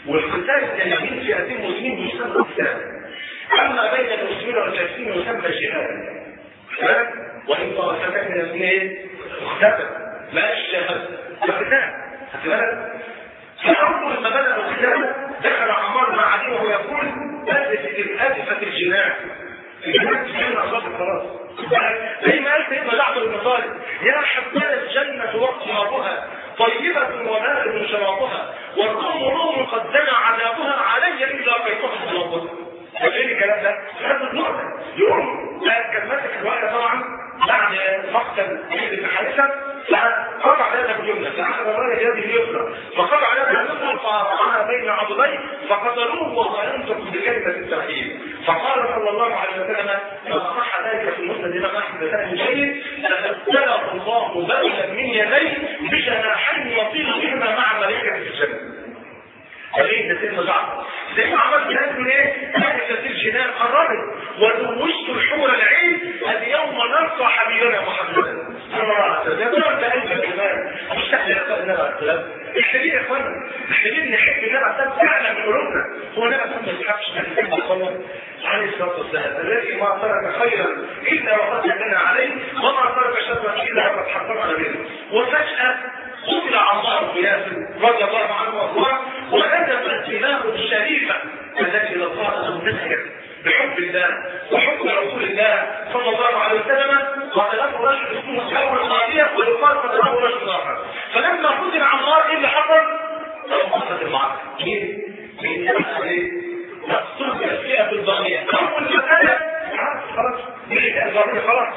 والقتال كان بين فئتين مسلمين يسمى قتال اما بين المسلمين والكافرين يسمى جهاد وان طائفتان من الاثنين اختلف لا الشهاده القتال خدت بالك فاول ما بدا القتال دخل عمار بن علي وهو يقول ازفت ازفت الجنان الجنان تجنن اصابت خلاص زي ما قال سيدنا جعفر بن طالب يا حبذا الجنه واقترابها طيبة وبارد شرابها والقوم روم قد دنا عذابها علي إلا قيتها صلابها فايه الكلام ده؟ هذا النقطة يقوم كان ماسك الورقة طبعا بعد مقتل ابن بن حارثة فقطع يده اليمنى فأخذ الورقة بيده اليسرى فقطع يده اليسرى فرفعها بين عضديه فقتلوه وهو ينطق بكلمة التوحيد فقال صلى الله عليه وسلم لو صح ذلك في المسند إمام أحمد بسند جيد لابتلغ الله بولا من يديه بجناحين يطير بهما مع ملائكة في الجنة فليه ده سيدنا جعفر سيدنا عمر كان من ايه؟ كانت الجنان قربت وزوجت الحور العين اليوم نلقى حبيبنا محمدا صلى الله عليه وسلم يا ترى انت قلبك كمان مش سهل يا اخوان النبي عليه السلام محتاجين يا اخوانا محتاجين نحب النبي عليه السلام فعلا من قلوبنا هو النبي عليه السلام ما يتحبش من النبي صلى عليه الصلاه والسلام الذي ما ترك خيرا الا وقد لنا عليه وما ترك شرا الا وقد حرم عليه وفجاه قتل عمار بن ياسر رضي الله عنه وارضاه ونزلت دماغه الشريفه التي لقاها منتهيه بحب الله وحب رسول الله صلى الله عليه وسلم وقتله رجل اسمه الحول القاضيه ويقال قتله رجل اخر فلما قتل عمار ايه اللي حصل؟ وقفت المعركه مين؟ مين مقصود الفئه الباغيه اول ما قتل خلاص الباغيه خلاص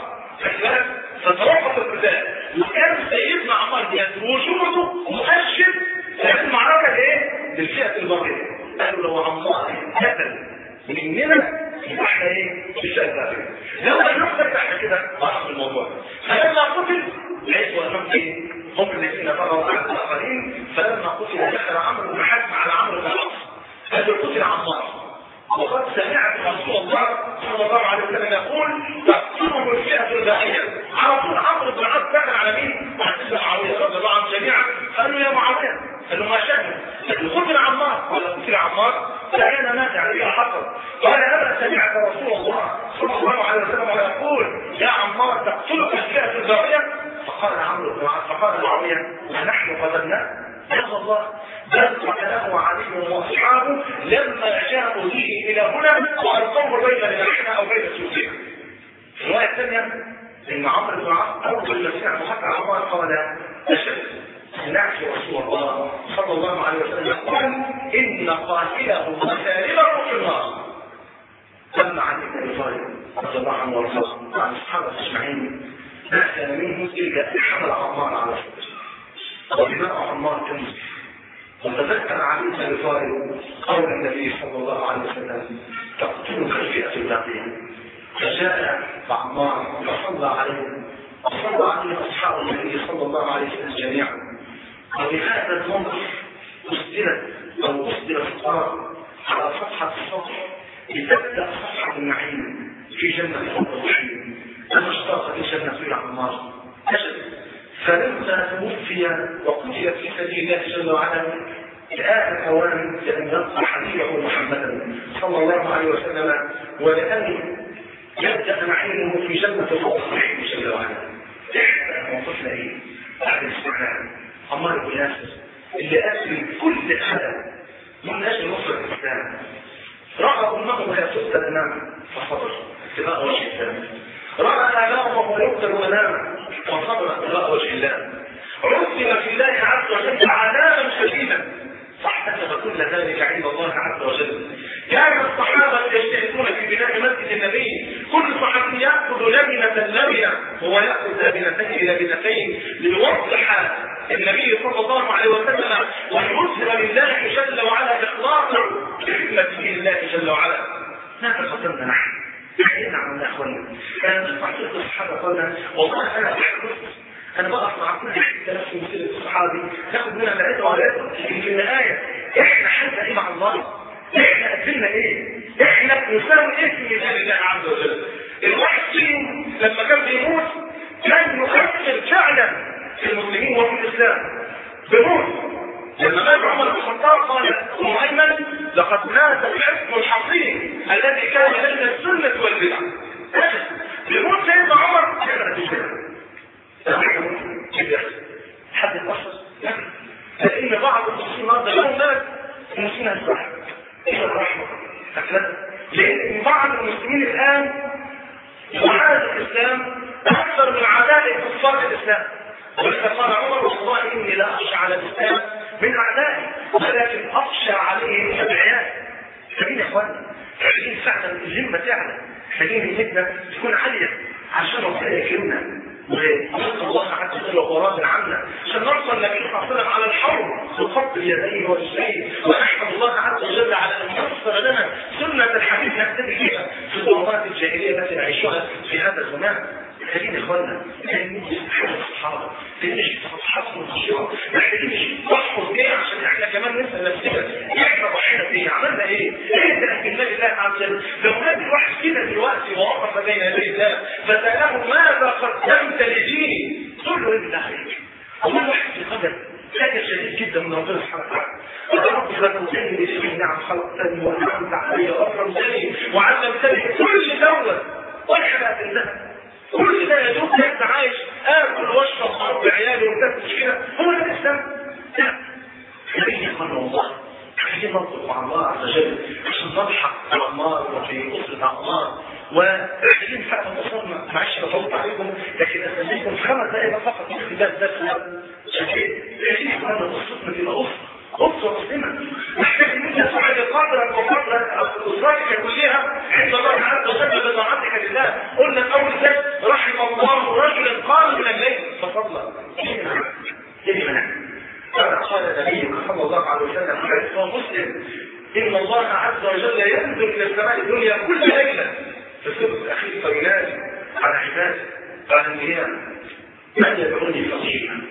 فتوقف القتال وكان سيدنا عمر بن وجوده مؤشر في المعركه ايه؟ للفئه الباغيه قالوا لو عمار قتل مننا يبقى احنا ايه؟ مش هنتابع لو هنفضل احنا كده ضعف الموضوع فلما قتل لقيت وامام ايه؟ هم الذين بغوا على الاخرين فلما قتل دخل عمرو بن حزم على عمرو بن العاص قال قتل عمار وقد سمعت رسول الله صلى الله عليه وسلم يقول تقتله الفئه الباقيه على طول عمرو بن العاص دخل على مين؟ على سيدنا معاويه رضي الله عنه جميعا قال له يا معاويه قال له ما شأنه؟ قتل عمار ولا قتل عمار فكان مات عليه حصل قال انا سمعت رسول الله صلى الله عليه وسلم يقول يا عمار تقتلك الفئه الباقيه فقال عمرو بن العاص فقال معاويه ونحن قتلناه يا الله بل قتله علي واصحابه لما جاءوا به الى هنا والقوم بين جناحنا او بين سوسنا. الروايه الثانيه ان عمرو بن العاص اول ما سمع حتى عمر قال اشد سمعت رسول الله صلى الله عليه وسلم يقول ان قاتله وسالبه في النار. لما علي بن ابي طالب رضي الله عنه وارضاه وعن الصحابه اجمعين ما كان منهم الا ان حمل عمار على صدره. ودماء عمار تنزل وتذكر علي بن ابي طالب قول النبي صلى الله عليه وسلم تقتلك الفئه الباقيه فجاء عمار فصلى عليه وصلى عليه اصحاب النبي صلى الله عليه وسلم جميعا وبهذا الموقف اسدلت او اسدل الصلاه على صفحه الصبر لتبدا صفحه النعيم في جنه الرحيم انا اشتاق في جنه في عمار اجل فلما توفي وقتل في سبيل الله جل وعلا جاء اوان لان يلقى حبيبه محمدا صلى الله عليه وسلم ولان يبدا نعيمه في جنه الله جل وعلا احنا موقفنا ايه؟ بعد الاستعلام عمار بن ياسر اللي اسلم كل حدا من اجل نصر الاسلام راى امه وهي تقتل امامه فصبر اتباع وجه الاسلام راى اباه وهو يقتل امامه وصبر ابتغاء وجه الله عذب في الله عز وجل عذابا شديدا فاحتسب كل ذلك عند الله عز وجل كان الصحابة يجتهدون في بناء مسجد النبي كل صحابي يأخذ لبنة لبنة هو يأخذ لبنتين لبنتين ليوضح النبي صلى الله عليه وسلم ويظهر لله جل وعلا إخلاصا لخدمة الله جل وعلا ماذا قدمنا نحن؟ نعم يا اخوانا كان صحيح الصحابه قلنا والله انا بحرص انا بقف مع كل حته نفس مثل الصحابي ناخد منها مئات وعلات لكن في النهايه احنا حتى ايه مع الله؟ احنا قدمنا ايه؟ احنا نساوي ايه في ميزان الله عز وجل؟ الواحد فيهم لما كان بيموت كان يؤثر فعلا في المسلمين وفي الاسلام بموت لما مات عمر بن الخطاب قال ام ايمن لقد مات الحكم الحصين الذي كان بين السنه والبدعه بيموت سيدنا عمر كانت البدعه حد يتوصل لان بعض المسلمين النهارده لهم مات المسلمين هتزعل ايه الرحمه لان بعض المسلمين الان يعاد الاسلام اكثر من عداء كفار الاسلام ولذا قال عمر والله اني لا اخشى على الاسلام من اعدائي ولكن اخشى عليه من ادعيائي فمين يا اخوانا محتاجين فعلا الهمه تعلى محتاجين همتنا تكون عاليه عشان ربنا يكرمنا ونسال الله عز وجل وهو راض عنا عشان نوصل النبي صلى الله عليه وسلم على الحوض ونقبل يديه ورجليه ونحمد الله عز وجل على ان يسر لنا سنه الحديث نهتدي بها في ظلمات الجاهليه التي نعيشها في هذا الزمان محتاجين يا اخوانا محتاجين نجي نحفظ الصحابه محتاجين نجي صفحات منتشره محتاجين نجي نحفظ ايه عشان احنا كمان نسال نفسنا احنا ضحينا بايه عملنا ايه؟ ايه ده اكلنا لله عز وجل لو كان الواحد كده دلوقتي ووقف بين يدي الله فساله ماذا قدمت لديني؟ قل له ايه بالله عليك؟ كل واحد في قدر حاجه شديد جدا من ربنا سبحانه وتعالى رب فتنتني باسم نعم خلقتني وانعمت علي واكرمتني وعلمتني كل دوله والحياه الذهب كل ده يدوب انت عايش اكل واشرب وارض عيالي وانت مش كده هو ده الاسلام لا خليني يقول الله خليني ننطق مع الله عز وجل عشان نضحك على الله وفي اسره عمار ومحتاجين فعلا وصلنا معلش بطلت عليكم لكن استنيكم خمس دقائق فقط في بس ده خليني يقول قصتنا تبقى اسره أسرة مسلمة محتاج ان انت تفعل قدرك وقدرك أسرتك كلها عند الله عز وجل بطاعتك لله قلنا في أول درس رحم الله رجلا قام من الليل فصلى ايه منع قال النبي صلى الله عليه وسلم في حديث مسلم إن الله عز وجل ينزل إلى السماء الدنيا كل ليلة في الثلث الأخير فينادي على عباده قال الأنبياء من يدعوني فصيحا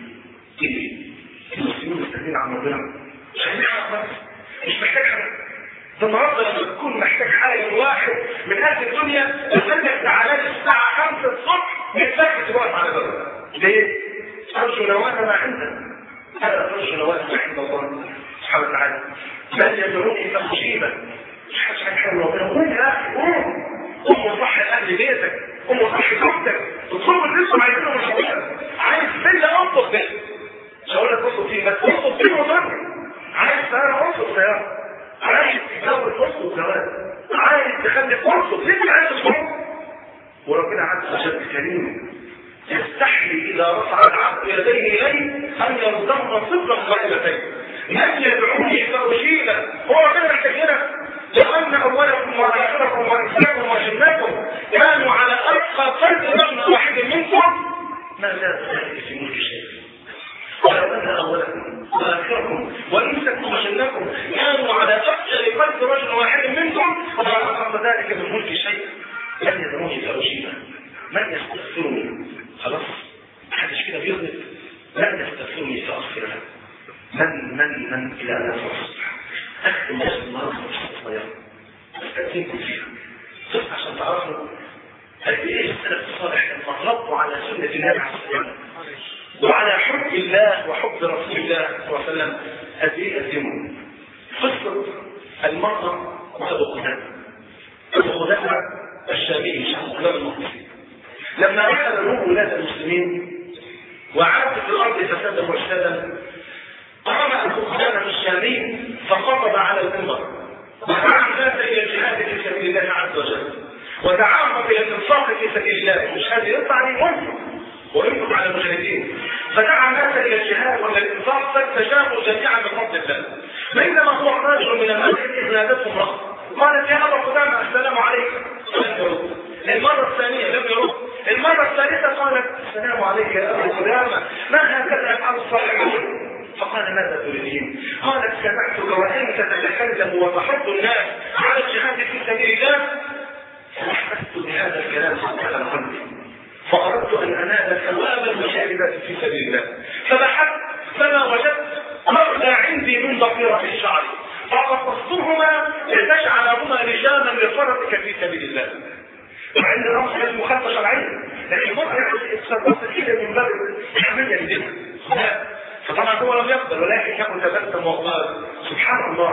المسلمين مستنين عن ربنا مش عايزين حاجه مش محتاج حاجه ده النهارده لما تكون محتاج حاجه واحد من اهل الدنيا يقول لك تعالى لي الساعه 5 الصبح نتفق واقف على بابك ليه؟ ارجو نواه ما عندك انا ارجو نواه ما عند الله سبحانه وتعالى بل يدعوني فمصيبه مش حاجه حاجه حلوه ربنا قوم يا اخي قوم قوم وصحي اهل بيتك قوم وصحي زوجتك اطلبوا اللي انتم عايزينه مش عايز فيلا انطق ده مش هقول لك اطلب فيه بس اطلب فيه وطلب عايز سيارة اطلب سيارة عايز تزود اطلب زواج عايز تخلف اطلب ليه مش عايز تطلب وربنا عز وجل كريم يستحي اذا رفع العبد يديه اليه ان يرزقنا صدرا قائلتين من يدعوني فاشيلا هو ربنا محتاجنا لو ان اولكم واخركم وانساكم وجناكم كانوا على ارقى قلب رجل واحد منكم ما زاد ذلك في ملك شيء ولو ان اولكم واخركم وانسكم وجنكم كانوا على افجر قلب رجل واحد منكم وما اقرب ذلك من ملك شيء لن يدعوني فاشيلا من يستغفرني خلاص محدش كده بيغلط من يستغفرني فاغفر له من من من الى ان اصبح اختم بس النهارده قصه صغيره استاذنكم فيها قصه عشان تعرفوا قد ايه السلف الصالح لما ربوا على سنه النبي عليه الصلاه وعلى حب الله وحب رسول الله صلى الله عليه وسلم قد ايه قدموا قصه المراه وابو قدامه ابو قدامه الشامي مش ابو قدامه المقدسي لما دخل نور ولاد المسلمين وعاد في الارض فسادا وفسادا قام ابو قدامه الشامي فخطب على المنبر ودعا الناس الى الجهاد في سبيل الله عز وجل ودعاهم الى الانفاق في سبيل الله مش هذا يطلع ينفق وينفق على المجاهدين فدعا الناس الى الجهاد والى الانفاق فاستجابوا جميعا بفضل الله بينما هو خارج من المسجد اذ نادته امراه قالت يا ابا قدامه السلام عليكم لم يرد المره الثانيه لم يرد المره الثالثه قالت السلام عليك يا ابا قدامه ما هكذا يفعل الصالحون فقال ماذا تريدين؟ قالت سمعتك وانت تتكلم وتحض الناس على الجهاد في سبيل الله فاحسست بهذا الكلام على قلبي فاردت ان انال ثواب المجاهدات في سبيل الله فبحثت فما وجدت اغلى عندي من ضفيره الشعر فقصصتهما لتجعلهما لجاما لفرسك في سبيل الله وعند الامر لازم مخالفه شرعيه لكن المرأة اتصرفت كده من باب الحميه لدينها فطبعا طبعا هو لم يقبل ولكن كان تبسم وقال سبحان الله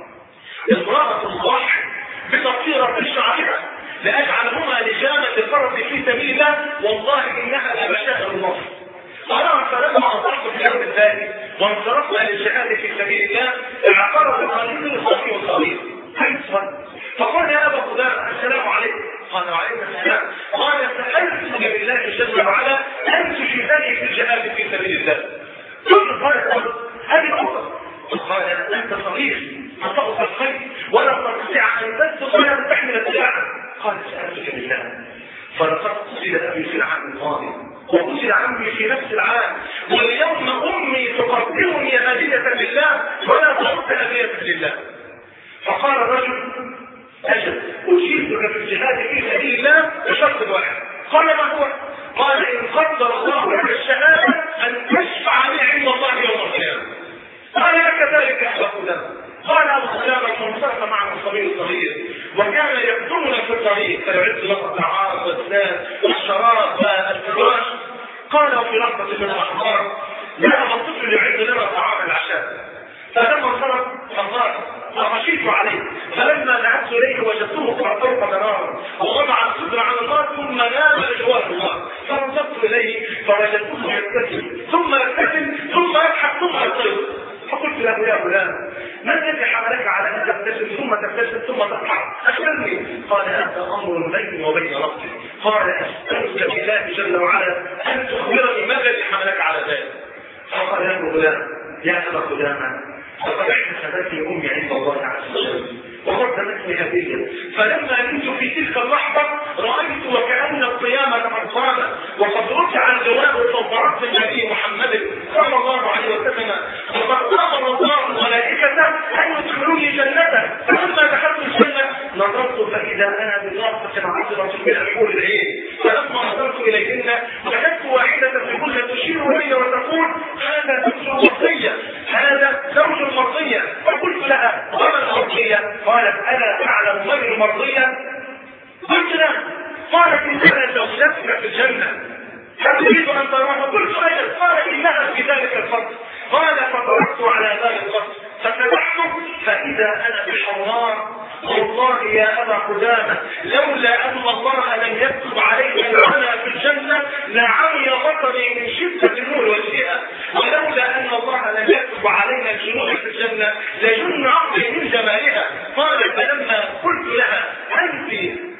امرأة الضحك بتصير في شعرها لأجعلهما لجامة الفرد في سبيل الله والله إنها لمشاهد النصر قال فلما أنصرت في اليوم الثاني وانصرفنا للجهاد في سبيل الله اعترض الرجل الصافي والصغير حيث فقال يا ابا قدامه السلام عليكم قال وعليكم السلام قال سالتك بالله جل وعلا ان تشهدني في الجهاد في سبيل الله ثم قال هذه الامه قال انت صغير تطأ الخير ولا تستطيع ان تسلك ولا تحمل السلاح قال سالتك بالله فلقد قتل ابي في العام الماضي وقتل عمي في نفس العام واليوم امي تقدمني هديه لله ولا ترد هديه لله فقال الرجل اجل اجيبك في الجهاد في سبيل الله بشرط واحد قال ما هو قال ان قدر الله لك الشهاده ان تشفع لي عند الله يوم القيامه قال لك ذلك ابا قدامه قال ابو قدامه فانصرف معه الصبي الصغير وكان يقدمنا في الطريق فيعد له الطعام والزاد والشراب والفراش قال وفي لحظه من الاحبار ذهب الطفل يعد لنا طعام العشاء فلما انصرف فقال فخشيت عليه فلما ذهبت اليه وجدته قد فوق نارا ووضع الصدر على النار ثم نام لجوار النار فانصرفت اليه فوجدته يبتسم ثم يبتسم ثم يضحك ثم يطير فقلت له يا فلان ما الذي حملك على ان تبتسم ثم تبتسم ثم تضحك اخبرني قال هذا امر بيني وبين ربي قال اسالك بالله جل وعلا ان تخبرني ما الذي حملك على ذلك فقال يا فلان يا ابا قدامه لقد احتسبتني امي عند الله عز وجل وقدمتني هديه فلما كنت في تلك اللحظه رايت وكان القيامه قد قامت وقد رفع الجواب صوت النبي محمد صلى الله عليه وسلم وقد امر الله الملائكه ان يدخلوني جنته فلما دخلت الجنه نظرت فاذا انا بغرفه عطره من الحور العين فلما نظرت اليهن وجدت واحده في كل تشير الي وتقول هذا زوج المرضيه هذا زوج المرضيه فقلت لها وما المرضيه قالت الا تعلم من المرضيه قلت لها قالت انها زوجتك في الجنه هل تريد ان تراها قلت اجل قالت انها في ذلك الفصل قال فطرقت على ذلك الفصل ففتحت فاذا انا بحرار والله يا ابا قدامه لولا ان الله لم يكتب عليك العمى في الجنه لعمي بصري من شده نور وجهها ولولا ان الله لم يكتب علينا الجنود في الجنه لجن عقلي من جمالها قالت فلما قلت لها انت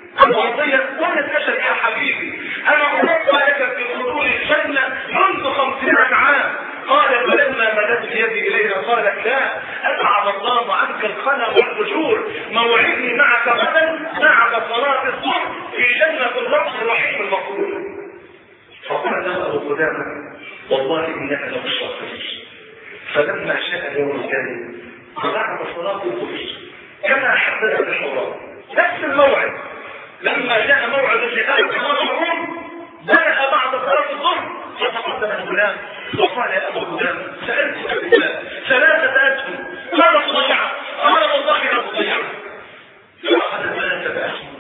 الوصية وانا استشهد يا حبيبي انا ارد لك في حضور الجنة منذ خمسمائة عام قال فلما مددت يدي اليها قالت لا ابعد الله عنك الخلا والفجور موعدي معك غدا بعد صلاة الصبح في جنة الرب الرحيم المغفور فقال له ابو قدامة والله انك لمشرك فلما شاء اليوم الثاني بعد صلاة الظهر كما حدث الحرام نفس الموعد لما جاء موعد الجهاد امام الروم بدأ بعد صلاة الظهر فتقدم الغلام وقال يا ابو الغلام سألتك بالله ثلاثة أسهم ماذا تضيعها؟ قال والله لا تضيعها فأخذ ثلاثة أسهم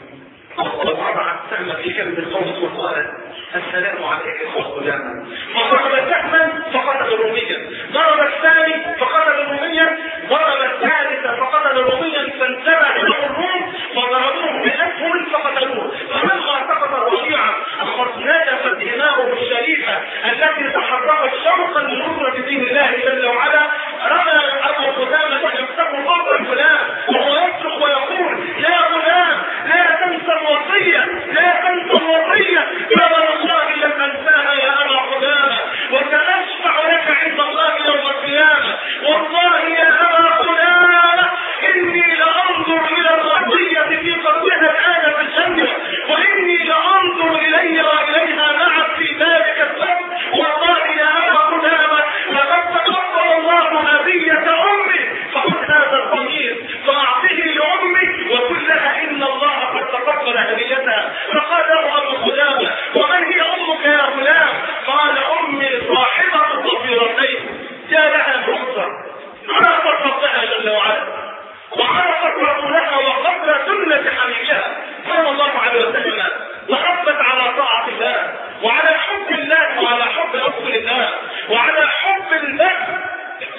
ووضع السهم في كبد القوم وقال السلام عليك يا غلاما فضرب سهما فقتل روميا ضرب الثاني فقتل روميا ضرب الثالث فقتل روميا فانتبه له الروم فضربوه باسهم فقتلوه فلما سقط الرشيع وقد نزفت دماؤه الشريفه التي تحركت شوقا لنصره دين الله جل وعلا رمى ابو قدامه نفسه فوق الغلام وهو يصرخ ويقول يا غلام لا تنسى الوصيه لا تنسى الوصيه فمن الله لم انساها يا ابا قدامه وساشفع لك عند الله يوم القيامه والله يا ابا قدامه اني لانظر الى الغربيه في قبرها الان في الجنه واني لانظر اليها واليها معك في ذلك الصف والله يا ابا قدامه لقد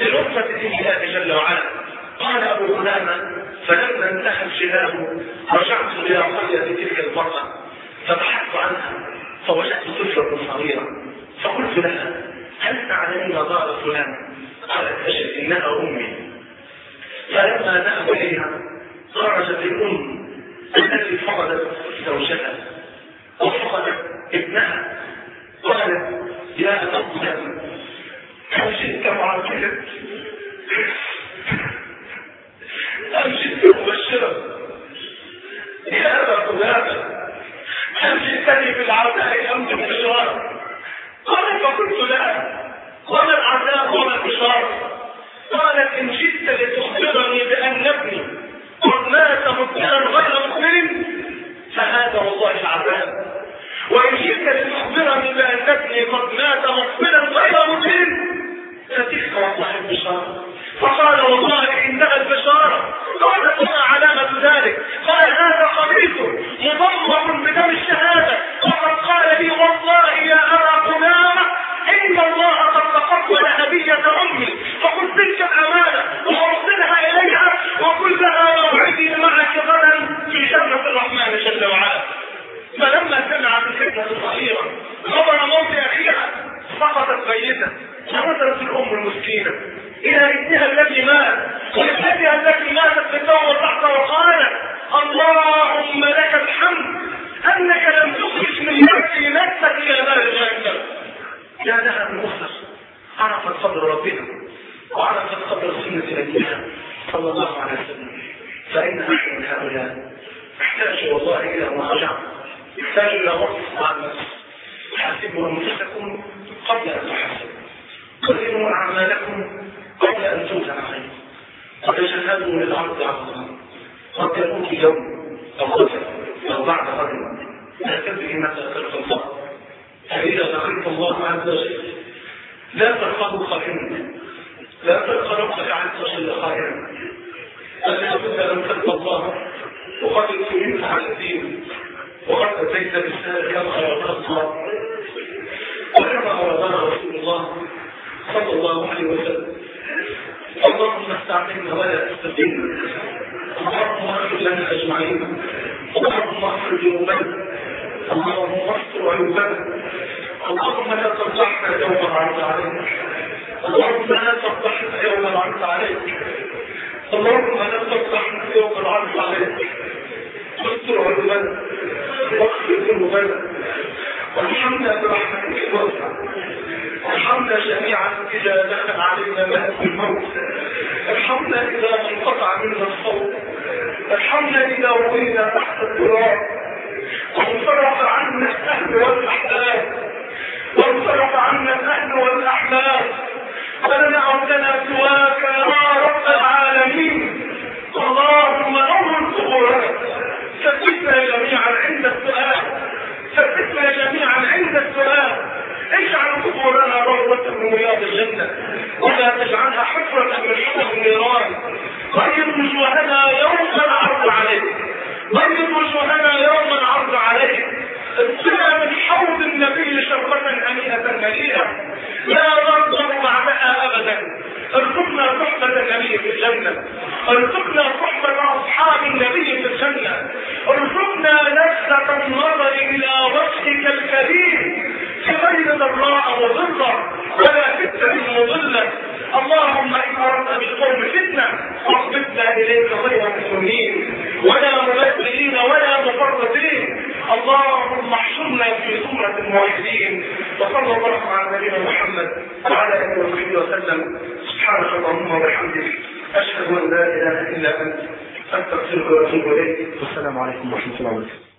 لنصرة دين الله جل وعلا قال أبو غلامة فلما انتهى الشهاب رجعت إلى قرية تلك المرأة فبحثت عنها فوجدت طفلة صغيرة فقلت لها هل تعلمين دار فلان؟ قالت أجل إنها أمي فلما ذهب إليها خرجت الأم التي فقدت زوجها وفقدت ابنها قالت يا أبا هل جئت معاكلة هل جئت مبشرا يا أبا قلابة هل جئتني بالعزاء أم بالبشارة قال فقلت لا وما العزاء وما البشارة قالت إن جئت لتخبرني بأن ابني قد مات مبتلا غير مسلم فهذا والله العذاب وإن جئت لتخبرني بأن ابني قد مات مقبلا غير مسلم فتلك والله البشارة فقال والله إنها البشارة قال وما علامة ذلك قال هذا خبيث مضمر بدم الشهادة وقد قال لي والله يا أبا قلامة إن الله قد تقبل هدية أمي فخذ تلك الأمانة وأرسلها إليها وقل لها موعدي معك غدا في جنة الرحمن جل وعلا فلما سمعت الفتنة الصغيرة خبر موت أخيها سقطت ميتة فنظرت الأم المسكينة إلى ابنها الذي مات ولابنتها التي ماتت بالدور تحت وقالت اللهم لك الحمد أنك لم تخرج من نفسي نفسك إلى نار جهنم يا لها من مخلص عرفت قدر ربنا وعرفت قدر سنة نبيها صلى الله عليه وسلم فإن نحن من هؤلاء احتاج والله إلى مراجعة يحتاج إلى وقت مع النفس حاسبوا أنفسكم قبل أن تحاسبوا وزنوا أعمالكم قبل أن توزن عليكم وتجهزوا للعرض على الله قد يكون في يوم أو غدا أو بعد غد لا تدري متى تلقى الله فإذا لقيت الله عز وجل لا تلقاه خائنا لا تلقى ربك عز وجل خائنا بل لابد أن تلقى الله وقد ابتليت على الدين وقد أتيت بالسائر يبقى وتقصى وكما أردنا رسول الله صلى الله عليه وسلم اللهم استعملنا ولا تستبدلنا اللهم اغفر لنا اجمعين اللهم اغفر ذنوبنا اللهم استر عيوبنا اللهم لا تفضحنا يوم العرض عليك اللهم لا تفضحنا يوم العرض عليك اللهم لا تفضحنا يوم العرض عليك استر عيوبنا واغفر ذنوبنا وارحمنا برحمتك الواسعه ارحمنا جميعا اذا دخل علينا ملك الموت ارحمنا اذا انقطع منا الصوت ارحمنا اذا وقينا تحت التراب وانصرف عنا الاهل والاحباب وانصرف عنا الاهل والاحباب ولم يعد لنا سواك يا رب العالمين اللهم نور قبورنا ثبتنا جميعا عند السؤال ثبتنا جميعا عند السؤال اجعل قبورنا روضة من رياض الجنة ولا تجعلها حفرة من حفر النيران بيض وجوهنا يوم العرض عليك بيض وجوهنا يوم العرض عليك اسقنا من حوض النبي شربة هنيئة مليئة لا نرضى بعدها ابدا ارزقنا صحبة النبي في الجنة ارزقنا صحبة اصحاب النبي في الجنة ارزقنا لذة النظر الى وجهك الكريم في غير ضراء وضرة ولا فتنة مضلة اللهم ان اردت بالقوم فتنة واصبتنا اليك غير مسلمين ولا مبدلين ولا مفرطين اللهم احشرنا في سورة الموحدين وصلى الله على نبينا محمد وعلى اله وصحبه وسلم سبحانك اللهم وبحمدك اشهد ان لا اله الا انت استغفرك واتوب اليك والسلام عليكم ورحمة الله وبركاته